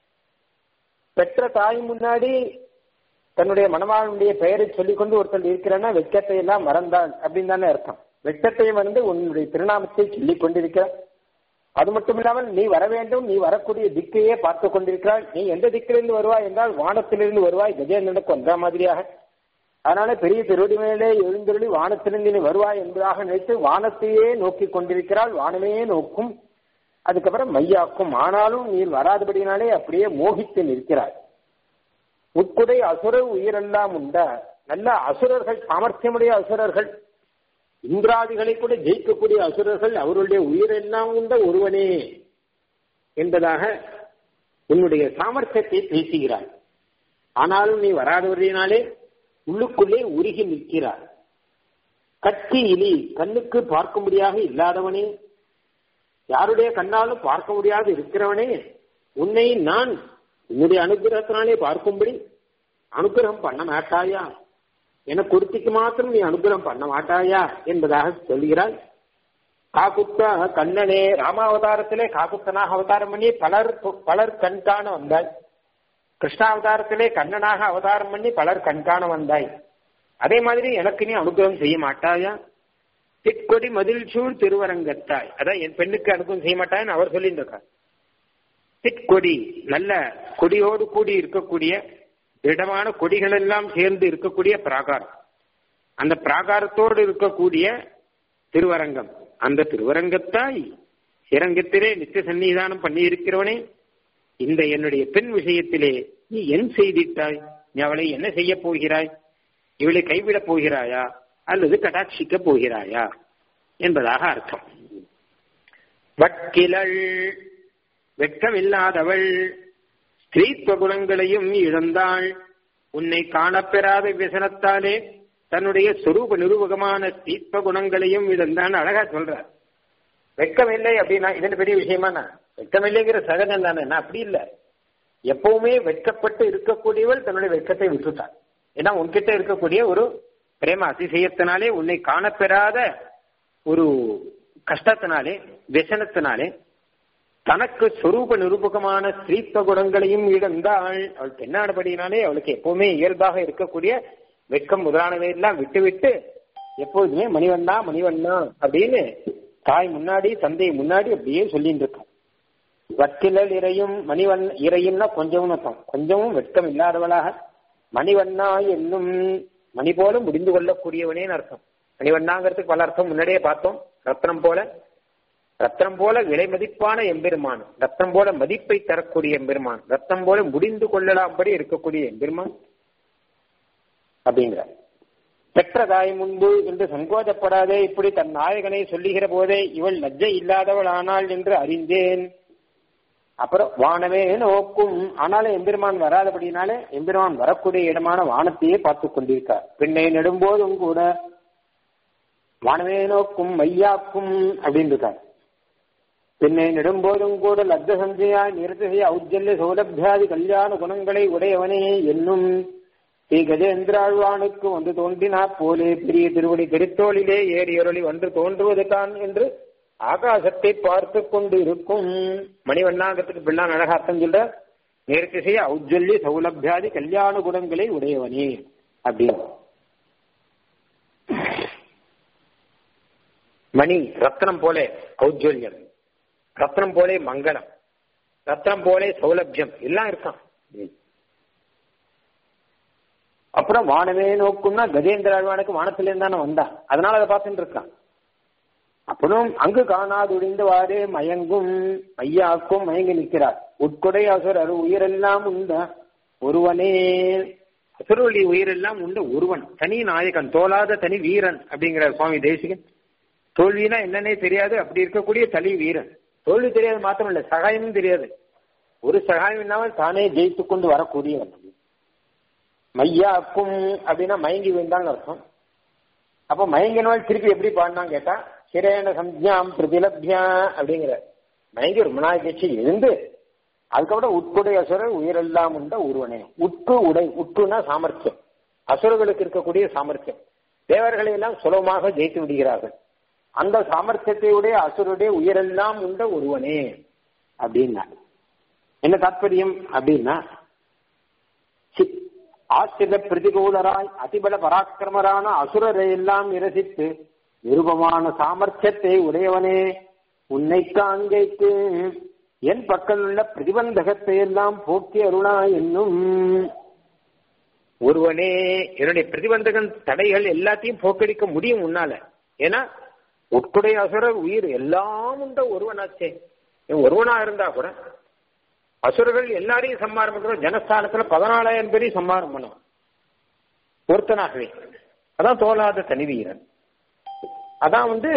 பெற்ற தாய் முன்னாடி தன்னுடைய மணவாளனுடைய பெயரை சொல்லிக்கொண்டு ஒருத்தர் இருக்கிறான்னா வெட்கத்தை எல்லாம் மறந்தாள் அப்படின்னு தானே அர்த்தம் வெட்கத்தை மறந்து உன்னுடைய திருநாமத்தை சொல்லிக் கொண்டிருக்கிறார் அது மட்டும் இல்லாமல் நீ வர வேண்டும் நீ வரக்கூடிய திக்கையே பார்த்து கொண்டிருக்கிறாய் நீ எந்த திக்கிலிருந்து வருவாய் என்றால் வானத்திலிருந்து வருவாய் கஜேந்திரனுக்கு வந்த மாதிரியாக அதனால பெரிய திருவடி மேலே எழுந்தருளி வானத்திலிருந்து நீ வருவாய் என்பதாக நினைத்து வானத்தையே நோக்கி கொண்டிருக்கிறாள் வானமே நோக்கும் அதுக்கப்புறம் மையாக்கும் ஆனாலும் நீர் வராதபடினாலே அப்படியே மோகித்து நிற்கிறாய் உட்குடை அசுர உயிரெல்லாம் உண்டா நல்ல அசுரர்கள் சாமர்த்தியமுடைய அசுரர்கள் இந்திராதிகளை கூட ஜெயிக்கக்கூடிய அசுரர்கள் அவருடைய உயிரெல்லாம் உண்ட ஒருவனே என்பதாக உன்னுடைய சாமர்த்தியத்தை பேசுகிறார் ஆனாலும் நீ வராதவரினாலே உள்ளுக்குள்ளே உருகி நிற்கிறார் கட்சி இலி கண்ணுக்கு பார்க்கும்படியாக இல்லாதவனே யாருடைய கண்ணாலும் பார்க்க முடியாது இருக்கிறவனே உன்னை நான் உன்னுடைய அனுகிரகத்தினாலே பார்க்கும்படி அனுகிரகம் பண்ண மாட்டாயா எனக்கு ஒருத்திக்கு மாத்திரம் நீ அனுகிரகம் பண்ண மாட்டாயா என்பதாக சொல்கிறாய் காக்குத்தா கண்ணனே ராமாவதாரத்திலே காக்குத்தனாக அவதாரம் பண்ணி பலர் பலர் கண்காண வந்தாய் கிருஷ்ணாவதாரத்திலே கண்ணனாக அவதாரம் பண்ணி பலர் கண்காண வந்தாய் அதே மாதிரி எனக்கு நீ அனுகிரகம் செய்ய மாட்டாயா திட்கொடி மதில் சூழ் திருவரங்கத்தாய் அதான் என் பெண்ணுக்கு அனுகிரகம் செய்ய மாட்டாய்ன்னு அவர் சொல்லிட்டு இருக்கார் திட்கொடி நல்ல கொடியோடு கூடி இருக்கக்கூடிய திடமான கொடிகள் எல்லாம் சேர்ந்து இருக்கக்கூடிய பிராகாரம் அந்த பிராகாரத்தோடு இருக்கக்கூடிய திருவரங்கம் அந்த திருவரங்கத்தாய் சிரங்கத்திலே நித்திய சன்னிதானம் பண்ணி இருக்கிறவனே இந்த என்னுடைய பெண் விஷயத்திலே நீ என் செய்திட்டாய் நீ அவளை என்ன செய்ய போகிறாய் இவளை கைவிடப் போகிறாயா அல்லது கடாட்சிக்க போகிறாயா என்பதாக அர்த்தம் வட்கிலள் வெட்கமில்லாதவள் ஸ்திரீத்துவ குணங்களையும் இழந்தாள் உன்னை காணப்பெறாத விசனத்தாலே தன்னுடைய சொரூப நிரூபகமான ஸ்திரீத்துவ குணங்களையும் இழந்தான் அழகா சொல்றார் வெட்கம் இல்லை அப்படின்னா இது பெரிய விஷயமாண்ணா வெட்கம் இல்லைங்கிற சகஜம் தானே அப்படி இல்லை எப்பவுமே வெட்கப்பட்டு இருக்கக்கூடியவள் தன்னுடைய வெட்கத்தை விட்டுட்டாள் ஏன்னா உன்கிட்ட இருக்கக்கூடிய ஒரு பிரேம அதிசயத்தினாலே உன்னை காணப்பெறாத ஒரு கஷ்டத்தினாலே व्यசனத்தினாலே தனக்கு சொரூப நிரூபகமான ஸ்ரீத்வ குணங்களையும் இழந்தாள் அவள் பெண்ணானபடியினாலே அவளுக்கு எப்பவுமே இயல்பாக இருக்கக்கூடிய வெட்கம் முதலானவை எல்லாம் விட்டு விட்டு எப்போதுமே மணிவண்ணா மணிவண்ணா அப்படின்னு தாய் முன்னாடி தந்தை முன்னாடி அப்படியே சொல்லிட்டு இருக்கான் வக்கிலல் இறையும் மணிவன் இறையும்னா கொஞ்சமும் அர்த்தம் கொஞ்சமும் வெட்கம் இல்லாதவளாக மணிவண்ணா என்னும் மணி போல முடிந்து கொள்ளக்கூடியவனேன்னு அர்த்தம் மணிவண்ணாங்கிறதுக்கு பல அர்த்தம் முன்னாடியே பார்த்தோம் ரத்னம் போல ரத்னம் போல விலை மதிப்பான எம்பெருமான் ரத்னம் போல மதிப்பை தரக்கூடிய எம்பெருமான் ரத்னம் போல முடிந்து கொள்ளலாம்படி இருக்கக்கூடிய எம்பெருமான் அப்படிங்கிற பெற்ற தாய் முன்பு என்று சங்கோஜப்படாதே இப்படி தன் நாயகனை சொல்லுகிற போதே இவள் லஜ்ஜை இல்லாதவள் ஆனாள் என்று அறிந்தேன் அப்புறம் வானமே நோக்கும் ஆனாலும் எம்பெருமான் வராதபடினாலே எம்பெருமான் வரக்கூடிய இடமான வானத்தையே பார்த்து கொண்டிருக்கார் பின்னை நெடும்போதும் கூட வானமே நோக்கும் மையாக்கும் அப்படின்னு இருக்கார் பின்னை நெடும்போதும் கூட லப்த சஞ்சயாய் நிறுத்திய ஔஜல்ய சௌலபியாதி கல்யாண குணங்களை உடையவனே என்னும் ஸ்ரீ கஜேந்திராழ்வானுக்கு வந்து தோன்றினா போலே பெரிய திருவடி கெடுத்தோளிலே ஏறியொருளி வந்து தோன்றுவதுதான் என்று ஆகாசத்தை பார்த்து கொண்டு இருக்கும் மணிவண்ணாங்கத்துக்கு பிள்ளான் அழகா அர்த்தம் சொல்ற நேருக்கு செய்ய ஔஜல்ய சௌலபியாதி கல்யாண குணங்களை உடையவனே அப்படின்னு மணி ரத்னம் போலே ஔஜ்வல்யம் ரத்னம் போலே மங்களம் ரத்னம் போலே சௌலபியம் எல்லாம் இருக்கான் அப்புறம் வானமே நோக்கும்னா கஜேந்திர ஆழ்வானுக்கு வானத்திலிருந்து தானே வந்தான் அதனால அதை பார்த்துட்டு இருக்கான் அப்புறம் அங்கு காணாதுடிந்தவாறு மயங்கும் மையாக்கும் மயங்கி நிற்கிறார் உட்கொடை அசுரர் உயிரெல்லாம் உண்ட ஒருவனே அசுரொலி உயிரெல்லாம் உண்ட ஒருவன் தனி நாயகன் தோலாத தனி வீரன் அப்படிங்கிற சுவாமி தேசிகன் தோல்வினா என்னன்னே தெரியாது அப்படி இருக்கக்கூடிய தனி வீரன் தோல்வி தெரியாது மாத்திரம் இல்ல சகாயமும் தெரியாது ஒரு சகாயம் இல்லாமல் தானே ஜெயித்து கொண்டு வரக்கூடியவன் மையாக்கும் அப்படின்னா மயங்கி விழுந்தான்னு அர்த்தம் அப்ப மயங்கினவள் திருப்பி எப்படி பாடினான்னு கேட்டா சிரேன சம்ஜாம் பிரதிலப்யா அப்படிங்கிற மயங்கி ரொம்ப நாள் கட்சி எழுந்து அதுக்கப்புறம் உட்குடை அசுரர் உயிரெல்லாம் உண்ட ஒருவனே உட்கு உடை உட்குனா சாமர்த்தியம் அசுரர்களுக்கு இருக்கக்கூடிய சாமர்த்தியம் தேவர்களை எல்லாம் சுலபமாக ஜெயித்து விடுகிறார்கள் அந்த சாமர்த்தியத்தையுடைய அசுரருடைய உயிரெல்லாம் உண்ட ஒருவனே அப்படின்னா என்ன தாற்பயம் அப்படின்னா ஆசிரித பிரதிகூலராய் அதிபல பராக்கிரமரான அசுரரை எல்லாம் நிரசித்து நிருபமான சாமர்த்தியத்தை உடையவனே உன்னை காண்கைக்கு என் பக்கம் உள்ள பிரதிபந்தகத்தை எல்லாம் போக்கி அருணா என்னும் ஒருவனே என்னுடைய பிரதிபந்தகன் தடைகள் எல்லாத்தையும் போக்கடிக்க முடியும் உன்னால ஏன்னா உட்குடைய அசுரர் உயிர் எல்லாம் உண்ட ஒருவனாச்சே ஒருவனா இருந்தா கூட அசுரர்கள் எல்லாரையும் சம்மாரம் பண்றோம் ஜனஸ்தானத்துல பதினாலாயிரம் பேரையும் சம்மாரம் பண்ணும் ஒருத்தனாகவே அதான் தோலாத தனிவீரன் அதான் வந்து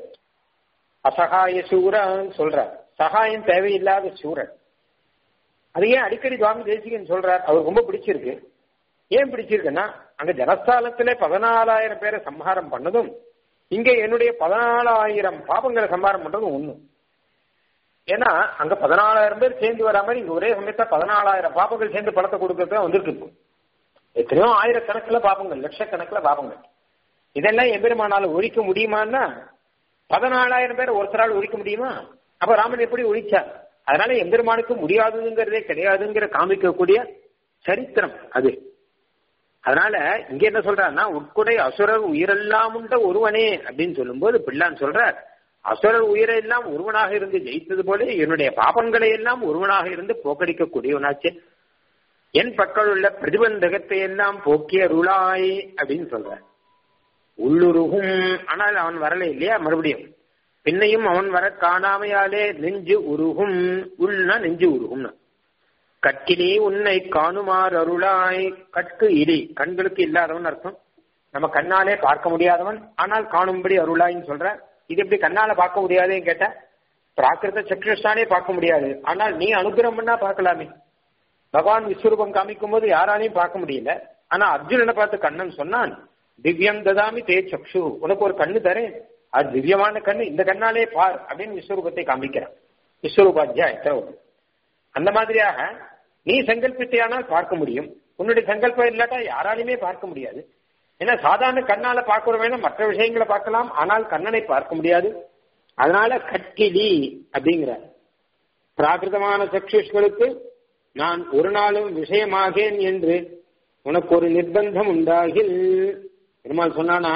அசகாய சூரன் சொல்றார் சகாயம் தேவையில்லாத சூரன் அது ஏன் அடிக்கடி சுவாமி தேசிகன் சொல்றார் அவர் ரொம்ப பிடிச்சிருக்கு ஏன் பிடிச்சிருக்குன்னா அங்க ஜனஸ்தானத்திலே பதினாலாயிரம் பேரை சம்ஹாரம் பண்ணதும் இங்க என்னுடைய பதினாலாயிரம் பாபங்களை சம்ஹாரம் பண்றதும் ஒண்ணு ஏன்னா அங்க பதினாலாயிரம் பேர் சேர்ந்து வரா மாதிரி இங்க ஒரே சமயத்துல பதினாலாயிரம் பாப்பங்கள் சேர்ந்து பணத்தை கொடுக்கறது வந்துட்டு இருக்கும் எத்தனையோ ஆயிரக்கணக்கில் பாப்பங்கள் லட்சக்கணக்கில் பாப்பங்கள் இதெல்லாம் எம்பெருமானால ஒழிக்க முடியுமான்னா பதினாலாயிரம் பேரை ஒருத்தரால் ஒழிக்க முடியுமா அப்ப ராமன் எப்படி ஒழிச்சார் அதனால எம்பெருமானுக்கு முடியாதுங்கிறதே கிடையாதுங்கிற காமிக்கக்கூடிய சரித்திரம் அது அதனால இங்க என்ன சொல்றாருன்னா உட்குடை அசுரர் உயிரெல்லாம் உண்ட ஒருவனே அப்படின்னு சொல்லும்போது பிள்ளான் சொல்றார் அசுரர் உயிரெல்லாம் ஒருவனாக இருந்து ஜெயித்தது போல என்னுடைய பாபங்களை எல்லாம் ஒருவனாக இருந்து போக்கடிக்கக்கூடியவனாச்சு என் பக்கம் உள்ள பிரதிபந்தகத்தை எல்லாம் போக்கிய ருளாய் அப்படின்னு சொல்ற உள்ளுருகும் ஆனால் அவன் வரல இல்லையா மறுபடியும் பின்னையும் அவன் வர காணாமையாலே நெஞ்சு உருகும் உள்னா நெஞ்சு உருகும்னா கட்கிலே உன்னை காணுமாறு அருளாய் கற்கு இலி கண்களுக்கு இல்லாதவன் அர்த்தம் நம்ம கண்ணாலே பார்க்க முடியாதவன் ஆனால் காணும்படி அருளாயின்னு சொல்ற இது எப்படி கண்ணால பார்க்க முடியாதுன்னு கேட்ட பிராகிருத சக்ஷுஷ்டானே பார்க்க முடியாது ஆனால் நீ அனுகிரகம் பண்ணா பார்க்கலாமே பகவான் விஸ்வரூபம் காமிக்கும் போது யாராலையும் பார்க்க முடியல ஆனா அர்ஜுனனை பார்த்து கண்ணன் சொன்னான் திவ்யம் ததாமி தே சக்ஷு உனக்கு ஒரு கண்ணு தரேன் அது திவ்யமான கண்ணு இந்த கண்ணாலே பார் அப்படின்னு விஸ்வரூபத்தை காமிக்கிறான் விஸ்வரூபாத்தியாயத்தை அந்த மாதிரியாக நீ சங்கல்பித்தையானால் பார்க்க முடியும் உன்னுடைய சங்கல்பம் இல்லாட்டா யாராலையுமே பார்க்க முடியாது ஏன்னா சாதாரண கண்ணால பார்க்கிறோம் வேணும் மற்ற விஷயங்களை பார்க்கலாம் ஆனால் கண்ணனை பார்க்க முடியாது அதனால கட்கிலி அப்படிங்கிற பிராகிருதமான சக்ஷுஷ்களுக்கு நான் ஒரு நாளும் விஷயமாகேன் என்று உனக்கு ஒரு நிர்பந்தம் உண்டாகில் பெருமாள் சொன்னானா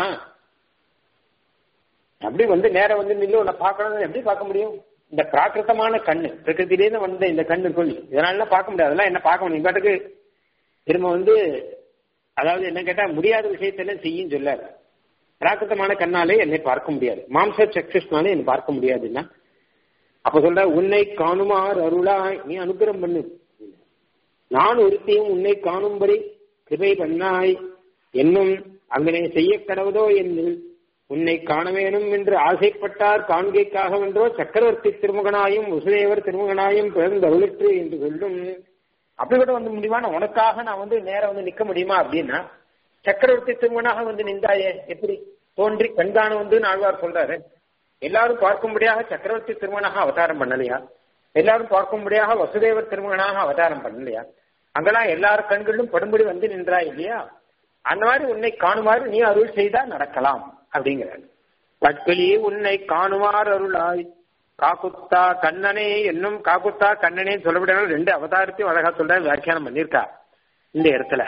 அப்படி வந்து நேரம் வந்து நில்லு உன்னை பார்க்கணும் எப்படி பார்க்க முடியும் இந்த பிராகிருத்தமான கண்ணு பிரகிருத்திலேருந்து வந்த இந்த கண்ணு கொள்ளி இதனால பார்க்க முடியாது அதெல்லாம் என்ன பார்க்க முடியும் பாட்டுக்கு திரும்ப வந்து அதாவது என்ன கேட்டா முடியாத விஷயத்தெல்லாம் செய்யும் சொல்லாரு பிராகிருத்தமான கண்ணாலே என்னை பார்க்க முடியாது மாம்ச சக்ஷுஷ்னாலே என்னை பார்க்க முடியாதுன்னா அப்ப சொல்ற உன்னை காணுமாறு அருளாய் நீ அனுகிரம் பண்ணு நான் ஒருத்தையும் உன்னை காணும்படி கிருபை பண்ணாய் என்னும் அங்கனே செய்ய கடவுதோ என்னில் உன்னை காண வேணும் என்று ஆசைப்பட்டார் காண்கைக்காக வென்றோ சக்கரவர்த்தி திருமகனாயும் வசுதேவர் திருமகனாயும் பிறந்து அருளிற்று என்று சொல்லும் அப்படி கூட வந்து முடியுமா நான் உனக்காக நான் வந்து நேரம் வந்து நிக்க முடியுமா அப்படின்னா சக்கரவர்த்தி திருமகனாக வந்து நின்றாயே எப்படி தோன்றி கண்காண வந்து ஆழ்வார் சொல்றாரு எல்லாரும் பார்க்கும்படியாக சக்கரவர்த்தி திருமகனாக அவதாரம் பண்ணலையா எல்லாரும் பார்க்கும்படியாக வசுதேவர் திருமகனாக அவதாரம் பண்ணலையா அங்கெல்லாம் எல்லார் கண்களிலும் படும்படி வந்து நின்றாய் இல்லையா அந்த மாதிரி உன்னை காணுமாறு நீ அருள் செய்தா நடக்கலாம் அப்படிங்கிறார் கற்களி உன்னை காணுமாறு அருளாய் காக்குத்தா கண்ணனே என்னும் காக்குத்தா கண்ணனே சொல்லப்படாமல் ரெண்டு அவதாரத்தையும் அழகா சொல்ற வியாக்கியானம் பண்ணியிருக்கா இந்த இடத்துல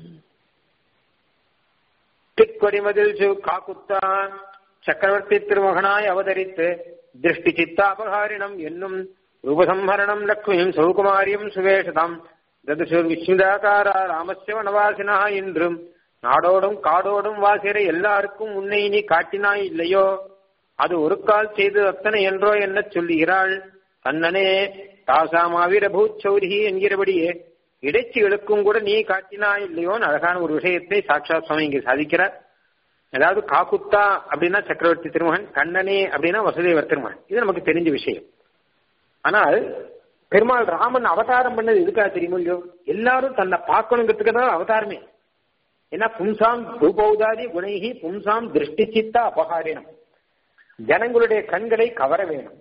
திக்கொடிமதில் காக்குத்தா சக்கரவர்த்தி திருமகனாய் அவதரித்து திருஷ்டி சித்தாபகாரிணம் என்னும் ரூபசம்ஹரணம் லக்ஷ்மியும் சௌகுமாரியும் சுவேஷதாம் ததுசூர் விஸ்மிதாகாரா ராமஸ்ய வனவாசினா என்றும் நாடோடும் காடோடும் வாசிற எல்லாருக்கும் உன்னை நீ காட்டினாய் இல்லையோ அது ஒரு கால் செய்து அத்தனை என்றோ என்ன சொல்லுகிறாள் கண்ணனே தாசாமாவிர பூச்சௌரி என்கிறபடியே இடைச்சிகளுக்கும் கூட நீ காட்டினாய் இல்லையோன்னு அழகான ஒரு விஷயத்தை சாட்சாத் சுவாமி இங்கே சாதிக்கிறார் அதாவது காக்குத்தா அப்படின்னா சக்கரவர்த்தி திருமகன் கண்ணனே அப்படின்னா வசுதேவர் திருமகன் இது நமக்கு தெரிஞ்ச விஷயம் ஆனால் பெருமாள் ராமன் அவதாரம் பண்ணது எதுக்காக தெரியுமோ இல்லையோ எல்லாரும் தன்னை பார்க்கணுங்கிறதுக்கு தான் அவதாரமே ஏன்னா பும்சாம் ரூபௌதாதி குணைகி பும்சாம் திருஷ்டி சித்த அபகாரினம் ஜனங்களுடைய கண்களை கவர வேணும்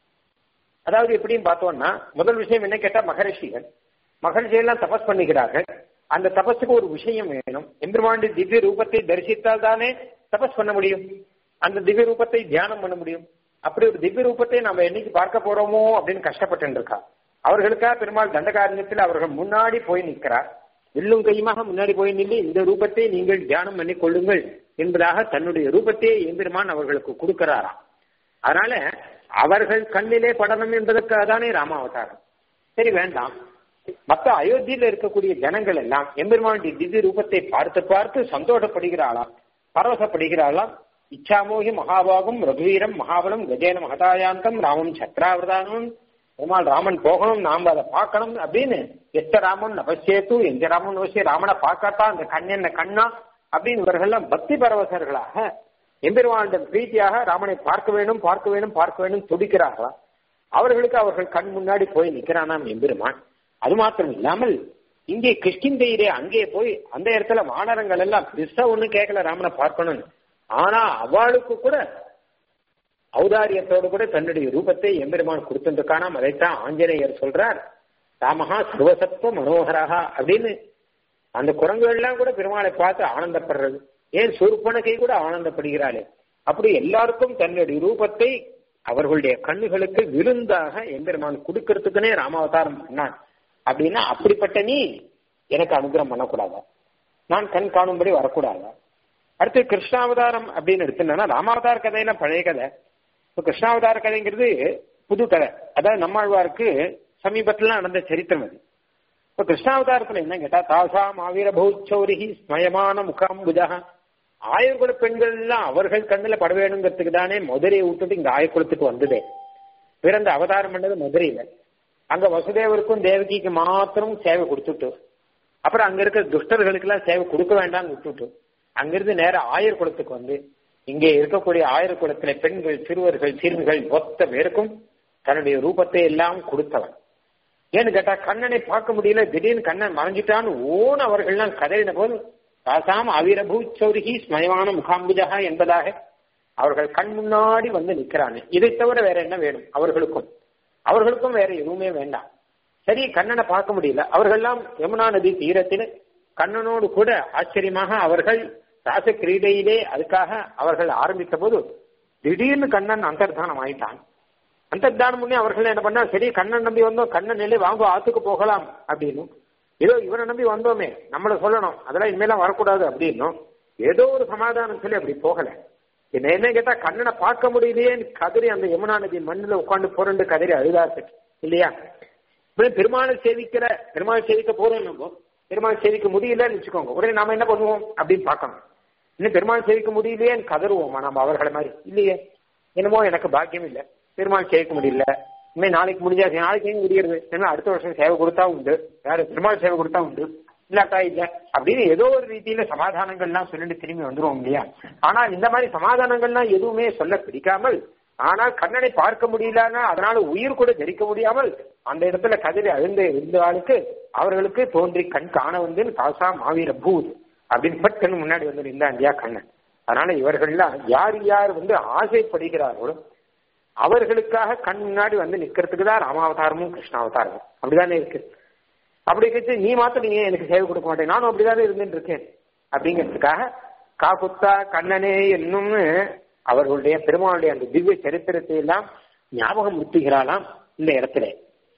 அதாவது எப்படின்னு பார்த்தோம்னா முதல் விஷயம் என்ன கேட்டா மகரிஷிகள் மகரிஷிகள் தபஸ் பண்ணுகிறார்கள் அந்த தபஸுக்கு ஒரு விஷயம் வேணும் எம்பெருமாண்டி திவ்ய ரூபத்தை தரிசித்தால் தானே தபஸ் பண்ண முடியும் அந்த திவ்ய ரூபத்தை தியானம் பண்ண முடியும் அப்படி ஒரு திவ்ய ரூபத்தை நம்ம என்னைக்கு பார்க்க போறோமோ அப்படின்னு கஷ்டப்பட்டு இருக்கா அவர்களுக்காக பெருமாள் தண்டகாரண்யத்தில் அவர்கள் முன்னாடி போய் நிற்கிறார் வில்லும் கையுமாக முன்னாடி போய் நின்று இந்த ரூபத்தை நீங்கள் தியானம் பண்ணி கொள்ளுங்கள் என்பதாக தன்னுடைய ரூபத்தையே எம்பெருமான் அவர்களுக்கு கொடுக்கிறாராம் அதனால அவர்கள் கண்ணிலே படணும் என்பதற்காக தானே ராமாவதாரம் சரி வேண்டாம் மற்ற அயோத்தியில இருக்கக்கூடிய ஜனங்கள் எல்லாம் எம்பெருமானுடைய திவ்ய ரூபத்தை பார்த்து பார்த்து சந்தோஷப்படுகிறாளாம் பரவசப்படுகிறாளாம் இச்சாமோகி மகாபாகும் ரகுவீரம் மகாபலம் கஜேன மகதாயாந்தம் ராமம் சத்ராவிரதானம் பெருமாள் ராமன் போகணும் நாம் அதை பார்க்கணும் அப்படின்னு எத்த ராமன் அவசியத்து எந்த ராமன் அவசியம் ராமனை பார்க்காட்டா அந்த கண் என்ன கண்ணா அப்படின்னு இவர்கள்லாம் பக்தி பரவசர்களாக எம்பெருமானிடம் பிரீத்தியாக ராமனை பார்க்க வேண்டும் பார்க்க வேண்டும் பார்க்க வேண்டும் துடிக்கிறார்களா அவர்களுக்கு அவர்கள் கண் முன்னாடி போய் நிற்கிறானாம் எம்பெருமான் அது மாத்திரம் இல்லாமல் இங்கே கிருஷ்ணிந்தையிலே அங்கே போய் அந்த இடத்துல வானரங்கள் எல்லாம் பெருசா ஒண்ணு கேட்கல ராமனை பார்க்கணும்னு ஆனா அவளுக்கு கூட ஔதாரியத்தோடு கூட தன்னுடைய ரூபத்தை எம்பெருமான் கொடுத்துருக்கானாம் அதைத்தான் ஆஞ்சநேயர் சொல்றார் ராமஹா சர்வசத்துவ மனோகராக அப்படின்னு அந்த குரங்குகள்லாம் கூட பெருமாளை பார்த்து ஆனந்தப்படுறது ஏன் சூர்பனகை கூட ஆனந்தப்படுகிறாளே அப்படி எல்லாருக்கும் தன்னுடைய ரூபத்தை அவர்களுடைய கண்ணுகளுக்கு விருந்தாக எம்பெருமான் கொடுக்கறதுக்குனே ராமாவதாரம் பண்ணான் அப்படின்னா அப்படிப்பட்ட நீ எனக்கு அனுகிரகம் பண்ணக்கூடாதா நான் கண் காணும்படி வரக்கூடாதா அடுத்து கிருஷ்ணாவதாரம் அப்படின்னு எடுத்துனா ராமாவதார கதையெல்லாம் பழைய கதை இப்போ கிருஷ்ணாவதார கதைங்கிறது புது கதை அதாவது நம்மாழ்வாருக்கு சமீபத்துல நடந்த சரித்திரம் அது இப்ப கிருஷ்ணாவதாரத்துல என்ன கேட்டா தாசாம் ஆவீர பௌச்சௌரிகி ஸ்மயமான முகாம்புஜா ஆயர்குல பெண்கள் எல்லாம் அவர்கள் கண்ணுல பட வேணுங்கிறதுக்கு தானே மதுரையை விட்டுட்டு இங்க ஆயக்குளத்துக்கு வந்ததே பிறந்த அவதாரம் பண்ணது மதுரையில அங்க வசுதேவருக்கும் தேவகிக்கு மாத்திரம் சேவை கொடுத்துட்டு அப்புறம் அங்க இருக்கிற துஷ்டர்களுக்கு எல்லாம் சேவை கொடுக்க வேண்டாம்னு விட்டுட்டு அங்கிருந்து நேர ஆயர் குலத்துக்கு வந்து இங்கே இருக்கக்கூடிய ஆயர் குலத்தில பெண்கள் சிறுவர்கள் சிறுமிகள் மொத்த பேருக்கும் தன்னுடைய ரூபத்தை எல்லாம் கொடுத்தவன் ஏன்னு கேட்டா கண்ணனை பார்க்க முடியல திடீர்னு கண்ணன் மறைஞ்சிட்டான்னு ஓன் அவர்கள்லாம் கதறின போது ராசாம் அவிரபூ சௌரிகி ஸ்மயமான முகாம்புஜா என்பதாக அவர்கள் கண் முன்னாடி வந்து நிற்கிறாங்க இதை தவிர வேற என்ன வேணும் அவர்களுக்கும் அவர்களுக்கும் வேற எதுவுமே வேண்டாம் சரி கண்ணனை பார்க்க முடியல அவர்கள்லாம் யமுனா நதி தீரத்தில் கண்ணனோடு கூட ஆச்சரியமாக அவர்கள் ராச கிரீடையிலே அதுக்காக அவர்கள் ஆரம்பித்த போது திடீர்னு கண்ணன் அந்தர்தானம் ஆயிட்டான் அந்தர்தானம் முன்னே அவர்கள் என்ன பண்ணா சரி கண்ணன் நம்பி வந்தோம் கண்ணன் நிலை வாங்க ஆத்துக்கு போகலாம் அப்படின்னு ஏதோ இவரை நம்பி வந்தோமே நம்மள சொல்லணும் அதெல்லாம் இனிமேலாம் வரக்கூடாது அப்படின்னும் ஏதோ ஒரு சமாதானம் சொல்லி அப்படி போகல என்ன என்ன கேட்டா கண்ணனை பார்க்க முடியலையே கதறி அந்த யமுனா நதி மண்ணில் உட்காந்து புரண்டு கதறி அழுதாச்சு இல்லையா இப்படி பெருமாளை சேவிக்கிற பெருமாள் சேவிக்க போறோம் நம்ம பெருமாள் சேவிக்க முடியலன்னு வச்சுக்கோங்க உடனே நாம என்ன பண்ணுவோம் அப்படின்னு பார்க்கணும் இன்னும் பெருமாள் சேவிக்க முடியலையே கதறுவோமா நம்ம அவர்களை மாதிரி இல்லையே என்னமோ எனக்கு பாக்கியம் இல்லை பெருமாள் சேவிக்க முடியல இனிமே நாளைக்கு முடிஞ்சா நாளைக்கு எங்க முடியறது ஏன்னா அடுத்த வருஷம் சேவை கொடுத்தா உண்டு வேற பெருமாள் சேவை கொடுத்தா உண்டு இல்லாட்டா இல்ல அப்படின்னு ஏதோ ஒரு ரீதியில சமாதானங்கள்லாம் சொல்லிட்டு திரும்பி வந்துருவோம் இல்லையா ஆனால் இந்த மாதிரி சமாதானங்கள்லாம் எதுவுமே சொல்ல பிடிக்காமல் ஆனால் கண்ணனை பார்க்க முடியலன்னா அதனால உயிர் கூட தரிக்க முடியாமல் அந்த இடத்துல கதிரை அழுந்த இருந்த ஆளுக்கு அவர்களுக்கு தோன்றி கண் காண வந்து காசா மாவீர பூத் அப்படின்னு பட்டுன்னு முன்னாடி வந்து நின்றான் இல்லையா கண்ணன் அதனால இவர்கள்லாம் யார் யார் வந்து ஆசைப்படுகிறார்களோ அவர்களுக்காக கண் முன்னாடி வந்து நிக்கிறதுக்கு தான் ராமாவதாரமும் கிருஷ்ணாவதாரமும் அப்படிதானே இருக்கு அப்படி கழிச்சு நீ மாத்திரம் நீங்க எனக்கு சேவை கொடுக்க மாட்டேன் நானும் அப்படிதானே இருந்துட்டு இருக்கேன் அப்படிங்கிறதுக்காக காக்குத்தா கண்ணனே என்னும்னு அவர்களுடைய பெருமாளுடைய அந்த திவ்ய சரித்திரத்தை எல்லாம் ஞாபகம் முத்துகிறாளாம் இந்த இடத்துல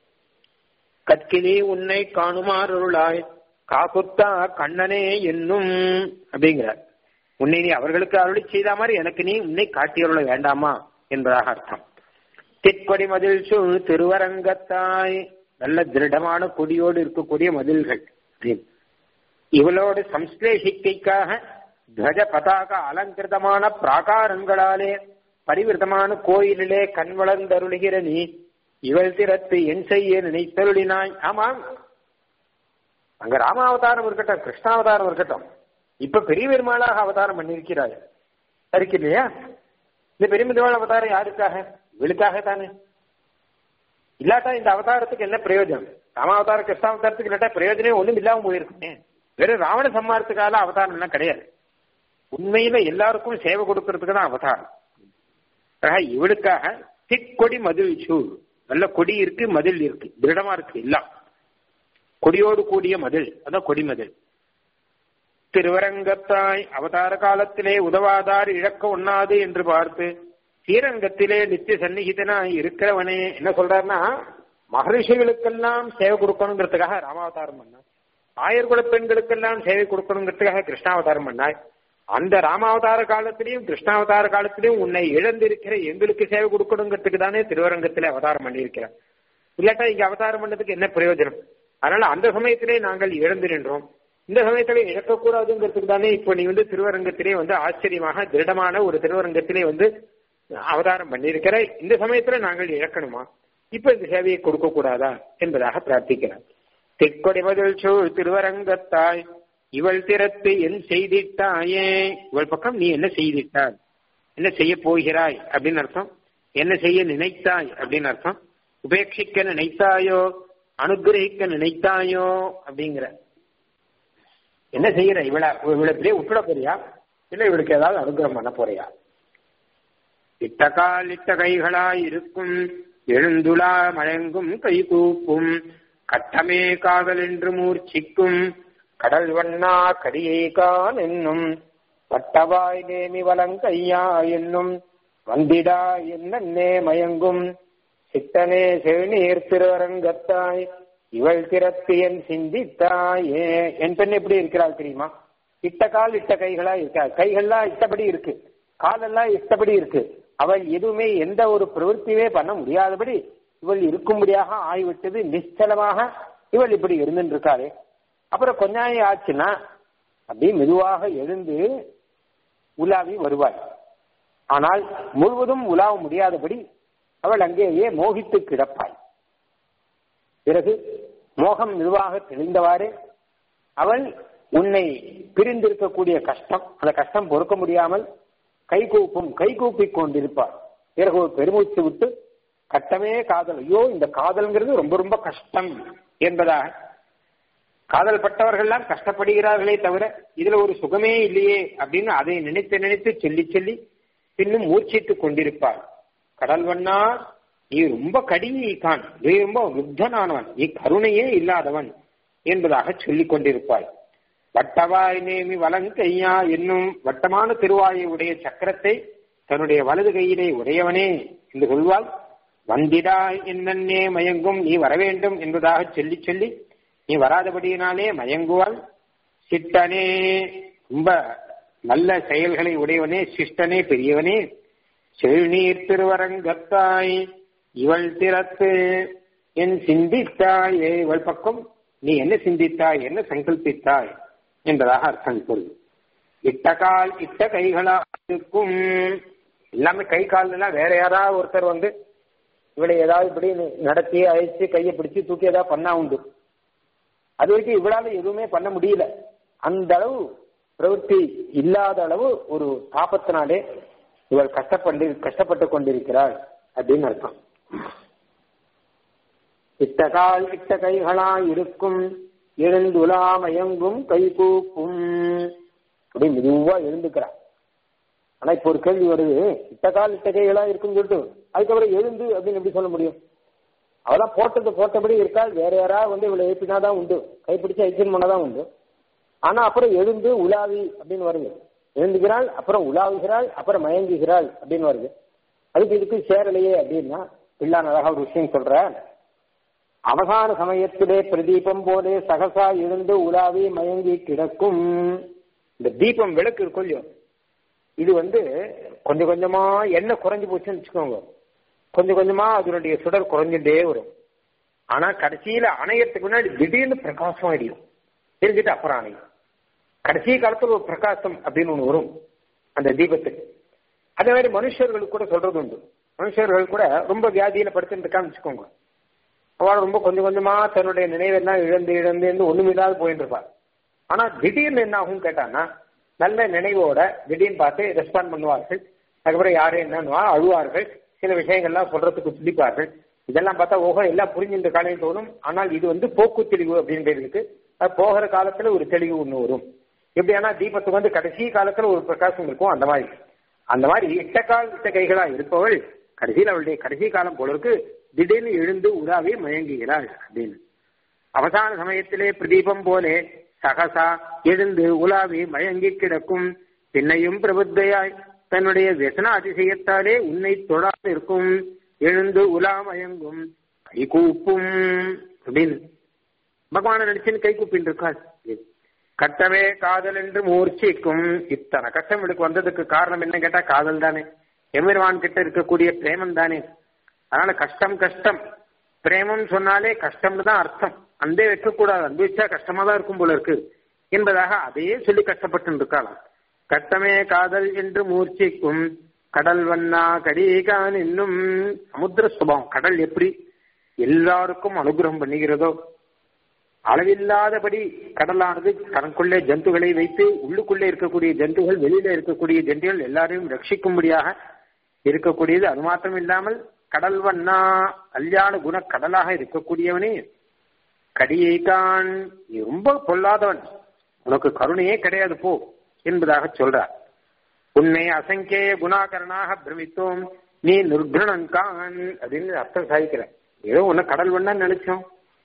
கற்கினி உன்னை காணுமாறுளாய் காக்குத்தா கண்ணனே என்னும் அப்படிங்கிறார் உன்னை நீ அவர்களுக்கு அருளி செய்த மாதிரி எனக்கு நீ உன்னை காட்டியருள வேண்டாமா என்பதாக அர்த்தம் திட்படி மதில் சூழ் திருவரங்கத்தாய் நல்ல திருடமான கொடியோடு இருக்கக்கூடிய மதில்கள் இவளோடு சம்ஸ்லேஷிக்கைக்காக துவஜ பதாக அலங்கிருதமான பிராகாரங்களாலே பரிவிருத்தமான கோயிலிலே கண் வளர்ந்தருளுகிற நீ இவள் திறத்து என் செய்ய நினைத்தருளினாய் ஆமாம் அங்க ராமாவதாரம் இருக்கட்டும் கிருஷ்ணாவதாரம் இருக்கட்டும் இப்ப பெரிய பெருமாளாக அவதாரம் பண்ணிருக்கிறாய் இருக்கு இல்லையா இந்த பெரிய பெருமாள் அவதாரம் யாருக்காக இவளுக்காக தானே இல்லாட்டா இந்த அவதாரத்துக்கு என்ன பிரயோஜனம் ராமாவதார கிருஷ்ணாவதாரத்துக்கு இல்லாட்டா பிரயோஜனம் ஒண்ணும் இல்லாம போயிருக்குமே வெறும் ராவண சம்மாரத்துக்கால அவதாரம் எல்லாம் கிடையாது உண்மையில எல்லாருக்கும் சேவை கொடுக்கறதுக்கு தான் அவதாரம் ஆக இவளுக்காக திக்கொடி மதில் சூழ் நல்ல கொடி இருக்கு மதில் இருக்கு திருடமா இருக்கு எல்லாம் கொடியோடு கூடிய மதில் அதான் கொடி மதில் திருவரங்கத்தாய் அவதார காலத்திலே உதவாதார் இழக்க ஒண்ணாது என்று பார்த்து ஸ்ரீரங்கத்திலே நித்திய சந்நிகிதனாய் இருக்கிறவனே என்ன சொல்றாருன்னா மகரிஷிகளுக்கெல்லாம் சேவை கொடுக்கணுங்கிறதுக்காக ராமாவதாரம் பண்ணார் ஆயர்குல பெண்களுக்கெல்லாம் சேவை கொடுக்கணுங்கிறதுக்காக கிருஷ்ணாவதாரம் பண்ணார் அந்த ராமாவதார காலத்திலையும் கிருஷ்ணாவதார காலத்திலையும் உன்னை இழந்திருக்கிற எங்களுக்கு சேவை கொடுக்கணுங்கிறதுக்கு தானே திருவரங்கத்திலே அவதாரம் பண்ணியிருக்கிறார் இல்லாட்டா இங்க அவதாரம் பண்ணதுக்கு என்ன பிரயோஜனம் அதனால அந்த சமயத்திலே நாங்கள் இழந்து நின்றோம் இந்த சமயத்திலே இழக்கக்கூடாதுங்கிறதுக்கு தானே இப்போ நீ வந்து திருவரங்கத்திலே வந்து ஆச்சரியமாக திருடமான ஒரு திருவரங்கத்திலே வந்து அவதாரம் பண்ணியிருக்கிற இந்த சமயத்துல நாங்கள் இழக்கணுமா இப்ப இந்த சேவையை கொடுக்க கூடாதா என்பதாக பிரார்த்திக்கிறார் திக்கொடி பதில் சூழ் திருவரங்கத்தாய் இவள் திறத்து என் செய்திட்டாயே இவள் பக்கம் நீ என்ன செய்திட்டாய் என்ன செய்ய போகிறாய் அப்படின்னு அர்த்தம் என்ன செய்ய நினைத்தாய் அப்படின்னு அர்த்தம் உபேட்சிக்க நினைத்தாயோ அனுகிரகிக்க நினைத்தாயோ அப்படிங்கிற என்ன செய்யற இவள இவளை இப்படியே விட்டுட போறியா இல்ல இவளுக்கு ஏதாவது அனுகிரகம் பண்ண போறியா இட்ட கால் இட்ட கைகளாய் இருக்கும் எழுந்துலா மழங்கும் கை கூப்பும் கட்டமே காதல் என்று மூர்ச்சிக்கும் கடல் வண்ணா கடியை கான் என்னும் வட்டவாய் நேமி வலங்கையா என்னும் வந்திடா என்னே மயங்கும் சித்தனே செழுநீர் திருவரங்கத்தாய் இவள் திறத்து என் சிந்தித்தாயே என் பெண் எப்படி இருக்கிறாள் தெரியுமா இட்ட கால் இட்ட கைகளா இருக்கா கைகள்லாம் இட்டபடி இருக்கு காலெல்லாம் இஷ்டப்படி இருக்கு அவள் எதுவுமே எந்த ஒரு பிரவൃத்தியுமே பண்ண முடியாதபடி இவள் இருக்கும்படியாக ஆய்விட்டது நிச்சலமாக இவள் இப்படி இருந்துட்டு இருக்காளே அப்புறம் கொஞ்ச நாள் ஆச்சுன்னா அப்படியே மெதுவாக எழுந்து உலாவி வருவாள் ஆனால் முழுவதும் உலாவ முடியாதபடி அவள் அங்கேயே மோகித்து கிடப்பாள் பிறகு மோகம் மெதுவாக தெளிந்தவாறு அவள் உன்னை பிரிந்திருக்கக்கூடிய கஷ்டம் அந்த கஷ்டம் பொறுக்க முடியாமல் கைகூப்பும் கைகூப்பிக் கொண்டிருப்பார் பிறகு ஒரு பெருமூச்சு விட்டு கட்டமே காதல் ஐயோ இந்த காதல்ங்கிறது ரொம்ப ரொம்ப கஷ்டம் என்பதாக காதல் பட்டவர்கள்லாம் கஷ்டப்படுகிறார்களே தவிர இதுல ஒரு சுகமே இல்லையே அப்படின்னு அதை நினைத்து நினைத்து சொல்லி சொல்லி பின்னும் மூர்ச்சித்து கொண்டிருப்பார் கடல் வண்ணா நீ ரொம்ப கடினி கான் நீ ரொம்ப ருத்தனானவன் நீ கருணையே இல்லாதவன் என்பதாக சொல்லிக் கொண்டிருப்பாய் வட்டவாய் நேமி வலங்கையா என்னும் வட்டமான திருவாயை உடைய சக்கரத்தை தன்னுடைய வலது கையிலே உடையவனே என்று சொல்வாள் வந்திடா என்னன்னே மயங்கும் நீ வர வேண்டும் என்பதாக சொல்லி சொல்லி நீ வராதபடியினாலே மயங்குவாள் சிட்டனே ரொம்ப நல்ல செயல்களை உடையவனே சிஷ்டனே பெரியவனே செழுநீர் திருவரங்கத்தாய் இவள் திறத்து என் சிந்தித்தாயே இவள் பக்கம் நீ என்ன சிந்தித்தாய் என்ன சங்கல்பித்தாய் என்பதாக அர்த்தம் பொருள் இட்ட கால் இட்ட கைகளா இருக்கும் எல்லாமே கை கால் எல்லாம் வேற யாராவது ஒருத்தர் வந்து இவளை ஏதாவது இப்படி நடத்தி அழைச்சு கையை பிடிச்சு தூக்கி ஏதாவது பண்ணா உண்டு அது வரைக்கும் இவளால எதுவுமே பண்ண முடியல அந்த அளவு பிரவൃத்தி இல்லாத அளவு ஒரு தாபத்தினாலே இவள் கஷ்டப்பட்டு கஷ்டப்பட்டு கொண்டிருக்கிறாள் அப்படின்னு அர்த்தம் இட்ட கால் இட்ட கைகளா இருக்கும் எழுந்துலா மயங்கும் கை கூப்பும் அப்படி மெதுவா எழுந்துக்கிறான் ஆனா இப்ப ஒரு கேள்வி வருது இட்ட கால் இட்ட கைகளா இருக்குன்னு சொல்லிட்டு அதுக்கப்புறம் எழுந்து அப்படின்னு எப்படி சொல்ல முடியும் அவெல்லாம் போட்டது போட்டபடி இருக்காள் வேற யாராவது வந்து இவளை எழுப்பினாதான் உண்டு கைப்பிடிச்சு ஐக்கியம் பண்ணாதான் உண்டு ஆனா அப்புறம் எழுந்து உலாவி அப்படின்னு வருது எழுந்துகிறாள் அப்புறம் உலாவுகிறாள் அப்புறம் மயங்குகிறாள் அப்படின்னு வருது அதுக்கு இதுக்கு சேரலையே அப்படின்னா பிள்ளான் அழகா ஒரு விஷயம் சொல்ற அவசான சமயத்திலே பிரதீபம் போலே சகசா எழுந்து உலாவி மயங்கி கிடக்கும் இந்த தீபம் விளக்கு இருக்கும் இது வந்து கொஞ்சம் கொஞ்சமா எண்ணெய் குறைஞ்சு போச்சுன்னு வச்சுக்கோங்க கொஞ்சம் கொஞ்சமா அதனுடைய சுடர் குறைஞ்சுட்டே வரும் ஆனா கடைசியில அணையத்துக்கு முன்னாடி திடீர்னு பிரகாசம் அடியும் இருந்துட்டு அப்புறம் அணையும் கடைசி காலத்துல ஒரு பிரகாசம் அப்படின்னு ஒண்ணு வரும் அந்த தீபத்துக்கு அதே மாதிரி மனுஷர்களுக்கு கூட சொல்றது உண்டு மனுஷர்கள் கூட ரொம்ப வியாதியில படுத்துட்டு இருக்கான்னு வச்சுக்கோங்க அவள் ரொம்ப கொஞ்சம் கொஞ்சமா தன்னுடைய நினைவெல்லாம் இழந்து இழந்து இருந்து ஒண்ணுமில்லாத போயிட்டு இருப்பாள் ஆனா திடீர்னு என்ன ஆகும் கேட்டான்னா நல்ல நினைவோட திடீர்னு பார்த்து ரெஸ்பாண்ட் பண்ணுவார்கள் அதுக்கப்புறம் யாரு என்னன்னுவா அழுவார்கள் சில விஷயங்கள்லாம் சொல்றதுக்கு துடிப்பார்கள் இதெல்லாம் பார்த்தா ஓஹோ எல்லாம் புரிஞ்சுன்ற காலையில் தோணும் ஆனால் இது வந்து போக்கு தெளிவு அப்படின்றதுக்கு அது போகிற காலத்துல ஒரு தெளிவு ஒண்ணு வரும் எப்படியானா தீபத்துக்கு வந்து கடைசி காலத்துல ஒரு பிரகாசம் இருக்கும் அந்த மாதிரி அந்த மாதிரி இட்ட கால் இட்ட கைகளா இருப்பவள் கடைசியில் அவளுடைய கடைசி காலம் போல இருக்கு திடீர்னு எழுந்து உதாவி மயங்குகிறாள் அப்படின்னு அவசான சமயத்திலே பிரதீபம் போலே சகசா எழுந்து உலாவி மயங்கி கிடக்கும் பின்னையும் பிரபுத்தையாய் தன்னுடைய व्यसன அதிசயத்தாலே உன்னை தொடாது இருக்கும் எழுந்து உலா மயங்கும் கை கூப்பும் அப்படின்னு பகவான நினைச்சுன்னு கை கூப்பின்னு இருக்காள் கட்டமே காதல் என்று மூர்ச்சிக்கும் இத்தனை கஷ்டம் இவளுக்கு வந்ததுக்கு காரணம் என்ன கேட்டா காதல் தானே எமிர்வான் கிட்ட இருக்கக்கூடிய பிரேமம் தானே அதனால கஷ்டம் கஷ்டம் பிரேமம் சொன்னாலே கஷ்டம்னு தான் அர்த்தம் அன்பே வைக்கக்கூடாது அன்பு கஷ்டமா தான் இருக்கும் போல இருக்கு என்பதாக அதையே சொல்லி கஷ்டப்பட்டு இருக்காளாம் கட்டமே காதல் என்று மூர்ச்சிக்கும் கடல் வண்ணா கடிகான் இன்னும் சமுத்திர சுபாவம் கடல் எப்படி எல்லாருக்கும் அனுகிரகம் பண்ணுகிறதோ அளவில்லாதபடி கடலானது தனக்குள்ளே ஜந்துகளை வைத்து உள்ளுக்குள்ளே இருக்கக்கூடிய ஜந்துகள் வெளியில இருக்கக்கூடிய ஜந்துகள் எல்லாரையும் ரட்சிக்கும்படியாக இருக்கக்கூடியது அது மாத்திரம் இல்லாமல் கடல் வண்ணா கல்யாண குண கடலாக இருக்கக்கூடியவனே கடியை கான் நீ ரொம்ப பொல்லாதவன் உனக்கு கருணையே கிடையாது போ என்பதாக சொல்றார் உன்னை அசங்கேய குணாகரனாக பிரமித்தோம் நீ நிர்குணன் கான் அப்படின்னு அர்த்தம் சாதிக்கிற ஏதோ உன்னை கடல் வண்ணான்னு நினைச்சோம்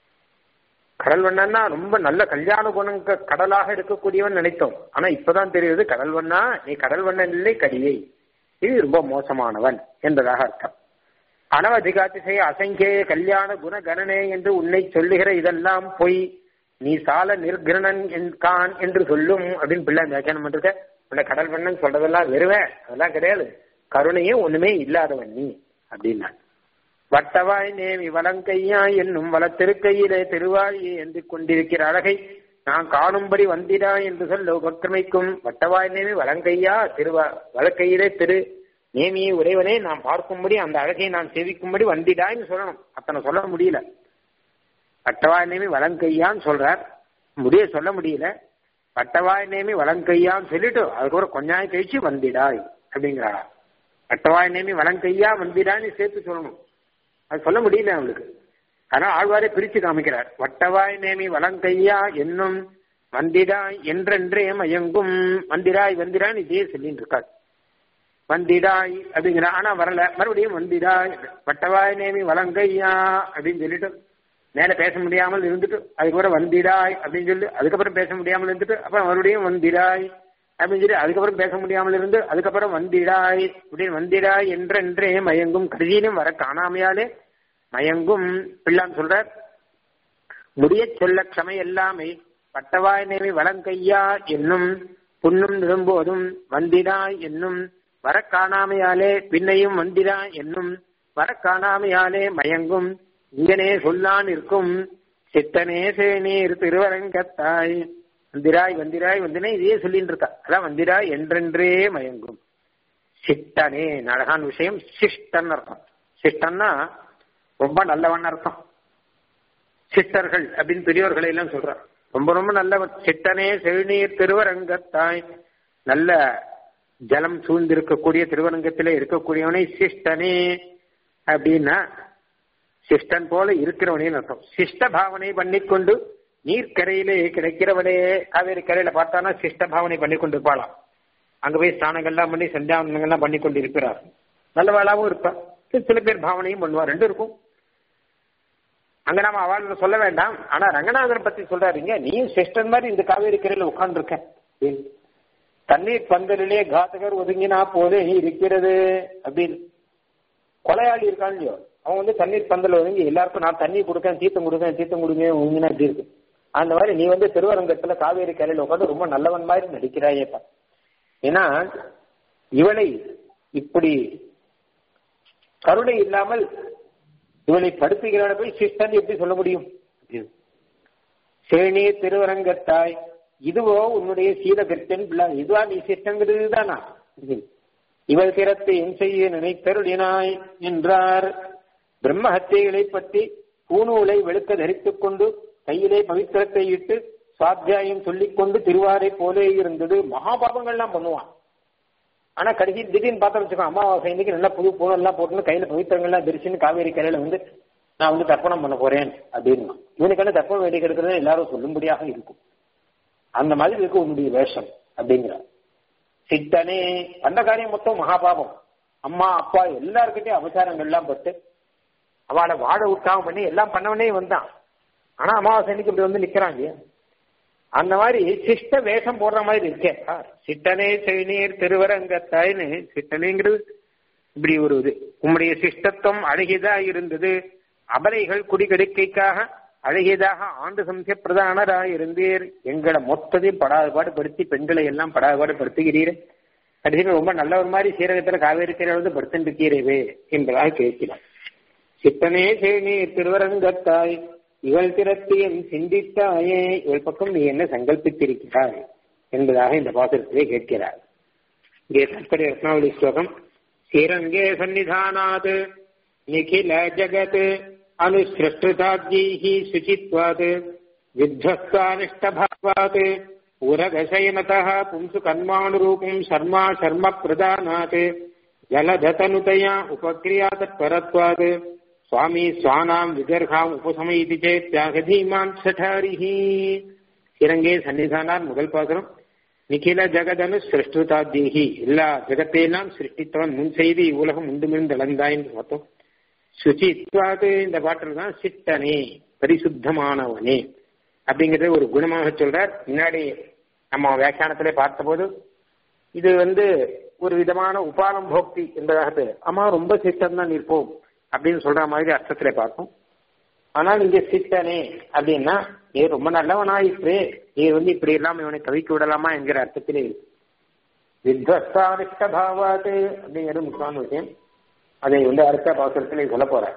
கடல் வண்ணன்னா ரொம்ப நல்ல கல்யாண குணம் கடலாக இருக்கக்கூடியவன் நினைத்தோம் ஆனா இப்பதான் தெரியுது கடல் வண்ணா நீ கடல் வண்ணன் இல்லை கடியை இது ரொம்ப மோசமானவன் என்பதாக அர்த்தம் அனவதிகாதிசய அசங்கேய கல்யாண குண கணனே என்று உன்னை சொல்லுகிற இதெல்லாம் பொய் நீ சால நிர்கிரணன் கான் என்று சொல்லும் அப்படின்னு பிள்ளை வியாக்கியானம் பண்றத உன்னை கடல் வண்ணன் சொல்றதெல்லாம் வெறுவேன் அதெல்லாம் கிடையாது கருணையும் ஒண்ணுமே இல்லாதவன் நீ அப்படின்னா வட்டவாய் நேமி வலங்கையா என்னும் வளத்திருக்கையிலே திருவாழியை என்று கொண்டிருக்கிற அழகை நான் காணும்படி வந்திடா என்று சொல்ல உபக்கிரமிக்கும் வட்டவாய் நேமி வலங்கையா திருவா வலக்கையிலே திரு நேமியை உடையவனே நான் பார்க்கும்படி அந்த அழகை நான் சேவிக்கும்படி வந்திடான்னு சொல்லணும் அத்தனை சொல்ல முடியல வட்டவாய் நேமி வலங்கையான்னு சொல்றார் முடிய சொல்ல முடியல வட்டவாய் நேமி வலங்கையான்னு சொல்லிட்டு அதுக்கப்புறம் கொஞ்ச நாள் கழிச்சு வந்திடாய் அப்படிங்கிறாரா வட்டவாய் நேமி வலங்கையா வந்திடான்னு சேர்த்து சொல்லணும் அது சொல்ல முடியல அவளுக்கு ஆனா ஆழ்வாரே பிரிச்சு காமிக்கிறார் வட்டவாய் நேமி வலங்கையா என்னும் வந்திடாய் என்றென்றே மயங்கும் வந்திராய் வந்திராய் இதே சொல்லிட்டு இருக்காள் வந்திடாய் அப்படிங்கிற ஆனா வரல மறுபடியும் வந்திடாய் வட்டவாய் நேமி வலங்கையா அப்படின்னு சொல்லிட்டு மேல பேச முடியாமல் இருந்துட்டு அதுக்கப்புறம் வந்திடாய் அப்படின்னு சொல்லி அதுக்கப்புறம் பேச முடியாமல் இருந்துட்டு அப்புறம் மறுபடியும் வந்திடாய் அப்படின்னு சொல்லி அதுக்கப்புறம் பேச முடியாமல் இருந்து அதுக்கப்புறம் வந்திடாய் அப்படின்னு வந்திடாய் என்றென்றே மயங்கும் கடைசியிலும் வர காணாமையாலே மயங்கும் பிள்ளான் சொல்றார் முடிய சொல்ல க்ஷமை எல்லாமே பட்டவாய் நேமி வலங்கையா என்னும் புண்ணும் நிரும்போதும் வந்திடாய் என்னும் வர காணாமையாலே பின்னையும் வந்திடாய் என்னும் வர காணாமையாலே மயங்கும் இங்கனே சொல்லான் இருக்கும் சித்தனே சேனீர் திருவரங்கத்தாய் வந்திராய் வந்திராய் வந்தினே இதையே சொல்லிட்டு இருக்கா அதான் வந்திராய் என்றென்றே மயங்கும் சிட்டனே அழகான விஷயம் சிஷ்டன் அர்த்தம் சிஷ்டன்னா ரொம்ப நல்லவன் அர்த்தம் சித்தர்கள் அப்படின்னு பெரியோர்களை எல்லாம் சொல்றான் ரொம்ப ரொம்ப நல்லவன் சிட்டனே செழுநீர் திருவரங்கத்தாய் நல்ல ஜலம் சூழ்ந்திருக்கக்கூடிய திருவரங்கத்திலே இருக்கக்கூடியவனை சிஷ்டனே அப்படின்னா சிஷ்டன் போல இருக்கிறவனே அர்த்தம் சிஷ்ட பாவனை பண்ணிக்கொண்டு நீர்க்கரையிலே கிடைக்கிறவனே காவேரி கரையில பார்த்தானா சிஷ்ட பாவனை பண்ணி கொண்டு இருப்பாளாம் அங்க போய் ஸ்நானங்கள்லாம் பண்ணி சந்தியாவனங்கள்லாம் பண்ணி கொண்டு இருக்கிறார் நல்லவாளாவும் இருப்பா சில பேர் பாவனையும் பண்ணுவா ரெண்டும் இருக்கும் அங்க நாம அவள் சொல்ல வேண்டாம் ஆனா ரங்கநாதன் பத்தி சொல்றாருங்க நீயும் சிஸ்டன் மாதிரி இந்த காவேரி கரையில உட்கார்ந்துருக்க தண்ணீர் பந்தலிலே காத்தகர் ஒதுங்கினா போதே இருக்கிறது அப்படின்னு கொலையாளி இருக்கான் இல்லையோ அவன் வந்து தண்ணீர் பந்தல் ஒதுங்கி எல்லாருக்கும் நான் தண்ணி கொடுக்கேன் தீர்த்தம் கொடுக்கேன் தீர்த்தம் கொடுங்க ஒதுங்கினா இப்படி இருக்கு அந்த மாதிரி நீ வந்து திருவரங்கத்துல காவேரி கரையில உட்காந்து ரொம்ப நல்லவன் மாதிரி நடிக்கிறாயேப்பா ஏன்னா இவளை இப்படி கருணை இல்லாமல் இவனை படுத்துகிறவனை போய் சிஷ்டன் எப்படி சொல்ல முடியும் சேனே திருவரங்கத்தாய் இதுவோ உன்னுடைய சீலகர்த்தன் பிள்ளை இதுவா நீ சிஷ்டங்கிறது தானா இவள் திறத்தை என் செய்ய நினைத்தருளினாய் என்றார் பிரம்ம ஹத்தியைகளை பற்றி பூநூலை வெளுக்க தரித்துக் கொண்டு கையிலே பவித்திரத்தை இட்டு சுவாத்தியாயம் சொல்லிக்கொண்டு திருவாரை போலே இருந்தது மகாபாபங்கள்லாம் பண்ணுவான் ஆனா கடைசி திடீர்னு பார்த்தா வச்சுக்கோ அமாவாசை இன்னைக்கு நல்லா புது பூனம் எல்லாம் போட்டு கையில பவித்திரங்கள்லாம் தரிசின்னு காவேரி கரையில வந்து நான் வந்து தர்ப்பணம் பண்ண போறேன் அப்படின்னு இவனுக்கு என்ன தர்ப்பணம் வேண்டி கெடுக்கிறது எல்லாரும் சொல்லும்படியாக இருக்கும் அந்த மாதிரி இருக்கு உன்னுடைய வேஷம் அப்படிங்கிற சித்தனே அந்த காரியம் மொத்தம் மகாபாபம் அம்மா அப்பா எல்லாருக்கிட்டையும் அவசாரங்கள்லாம் பட்டு அவளை வாழ விட்டாம பண்ணி எல்லாம் பண்ணவனே வந்தான் ஆனா அமாவாசை அன்னைக்கு இப்படி வந்து நிக்கிறான் இல்லையா அந்த மாதிரி சிஷ்ட வேஷம் போடுற மாதிரி இருக்கே சிட்டனே செவிநீர் திருவரங்கத்தாய்னு சிட்டனேங்கிறது இப்படி ஒரு இது உம்முடைய சிஷ்டத்துவம் அழகிதா இருந்தது அபலைகள் குடிகெடுக்கைக்காக அழகியதாக ஆண்டு சம்ச பிரதானராக இருந்தீர் எங்களை மொத்தத்தையும் படாதுபாடு படுத்தி பெண்களை எல்லாம் படாதுபாடு படுத்துகிறீர் கடைசியில் ரொம்ப நல்ல ஒரு மாதிரி சீரகத்துல காவேரி வந்து படுத்துட்டு இருக்கிறேவே என்பதாக கேட்கிறார் சித்தனே சேனீர் திருவரங்கத்தாய் இவள் திறத்தியம் சிந்தித்தாயே இவள் பக்கம் நீ என்ன சங்கல்பித்திருக்கிறாய் என்பதாக இந்த பாசுரத்திலே கேட்கிறார் இங்கே தற்பரிய ரத்னாவளி ஸ்லோகம் ஸ்ரீரங்கே சன்னிதானாத் நிகில ஜகத் अनुसृष्टृताद्यैः शुचित्वात् विध्वस्तानिष्टभावात् उरगशयनतः पुंसु कर्मानुरूपम् शर्मा शर्म प्रदानात् जलधतनुतया उपक्रियातत्परत्वात् स्वामी स्वानाम् विगर्हाम् उपशमयति चेत् त्यागधीमान् सठारिः ஸ்ரீரங்கே சன்னிதானார் முதல் பாசுரம் நிகில ஜெகதனு சிருஷ்டுதாத்யேகி எல்லா ஜெகத்தையெல்லாம் சிருஷ்டித்தவன் முன் செய்து இவ்வுலகம் உண்டுமிழ்ந்து அளந்தாயின்னு பார்த்தோம் சுச்சித்வாது இந்த பாட்டில் தான் சிட்டனே பரிசுத்தமானவனே அப்படிங்கறத ஒரு குணமாக சொல்றார் முன்னாடி நம்ம வியாக்கியானத்திலே பார்த்தபோது இது வந்து ஒரு விதமான உபாலம் போக்தி என்பதாக பேர் ஆமா ரொம்ப சித்தம் தான் இருப்போம் அப்படின்னு சொல்ற மாதிரி அர்த்தத்திலே பார்ப்போம் ஆனால் இங்க சித்தனே அப்படின்னா நீ ரொம்ப நல்லவனாயிற்று நீ வந்து இப்படி இல்லாம இவனை தவிக்க விடலாமா என்கிற அர்த்தத்திலே இருக்கு வித்வஸ்தானிஷ்ட பாவாத்து அப்படிங்கிறது முக்கியமான விஷயம் அதை வந்து அடுத்த பாசுரத்தில் சொல்ல போறார்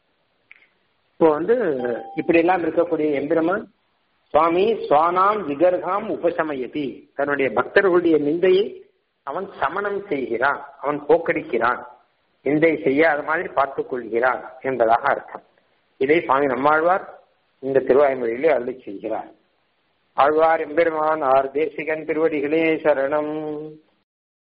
இப்போ வந்து இப்படி எல்லாம் இருக்கக்கூடிய எந்திரமன் சுவாமி சுவானாம் விகர்காம் உபசமயதி தன்னுடைய பக்தர்களுடைய நிந்தையை அவன் சமணம் செய்கிறான் அவன் போக்கடிக்கிறான் நிந்தை செய்யாத மாதிரி பார்த்துக் கொள்கிறான் என்பதாக அர்த்தம் இதை சுவாமி நம்மாழ்வார் இந்த திருவாய்மொழியிலே அருளி செய்கிறார் ஆழ்வார் எம்பெருமான் ஆர் தேசிகன் திருவடிகளே சரணம்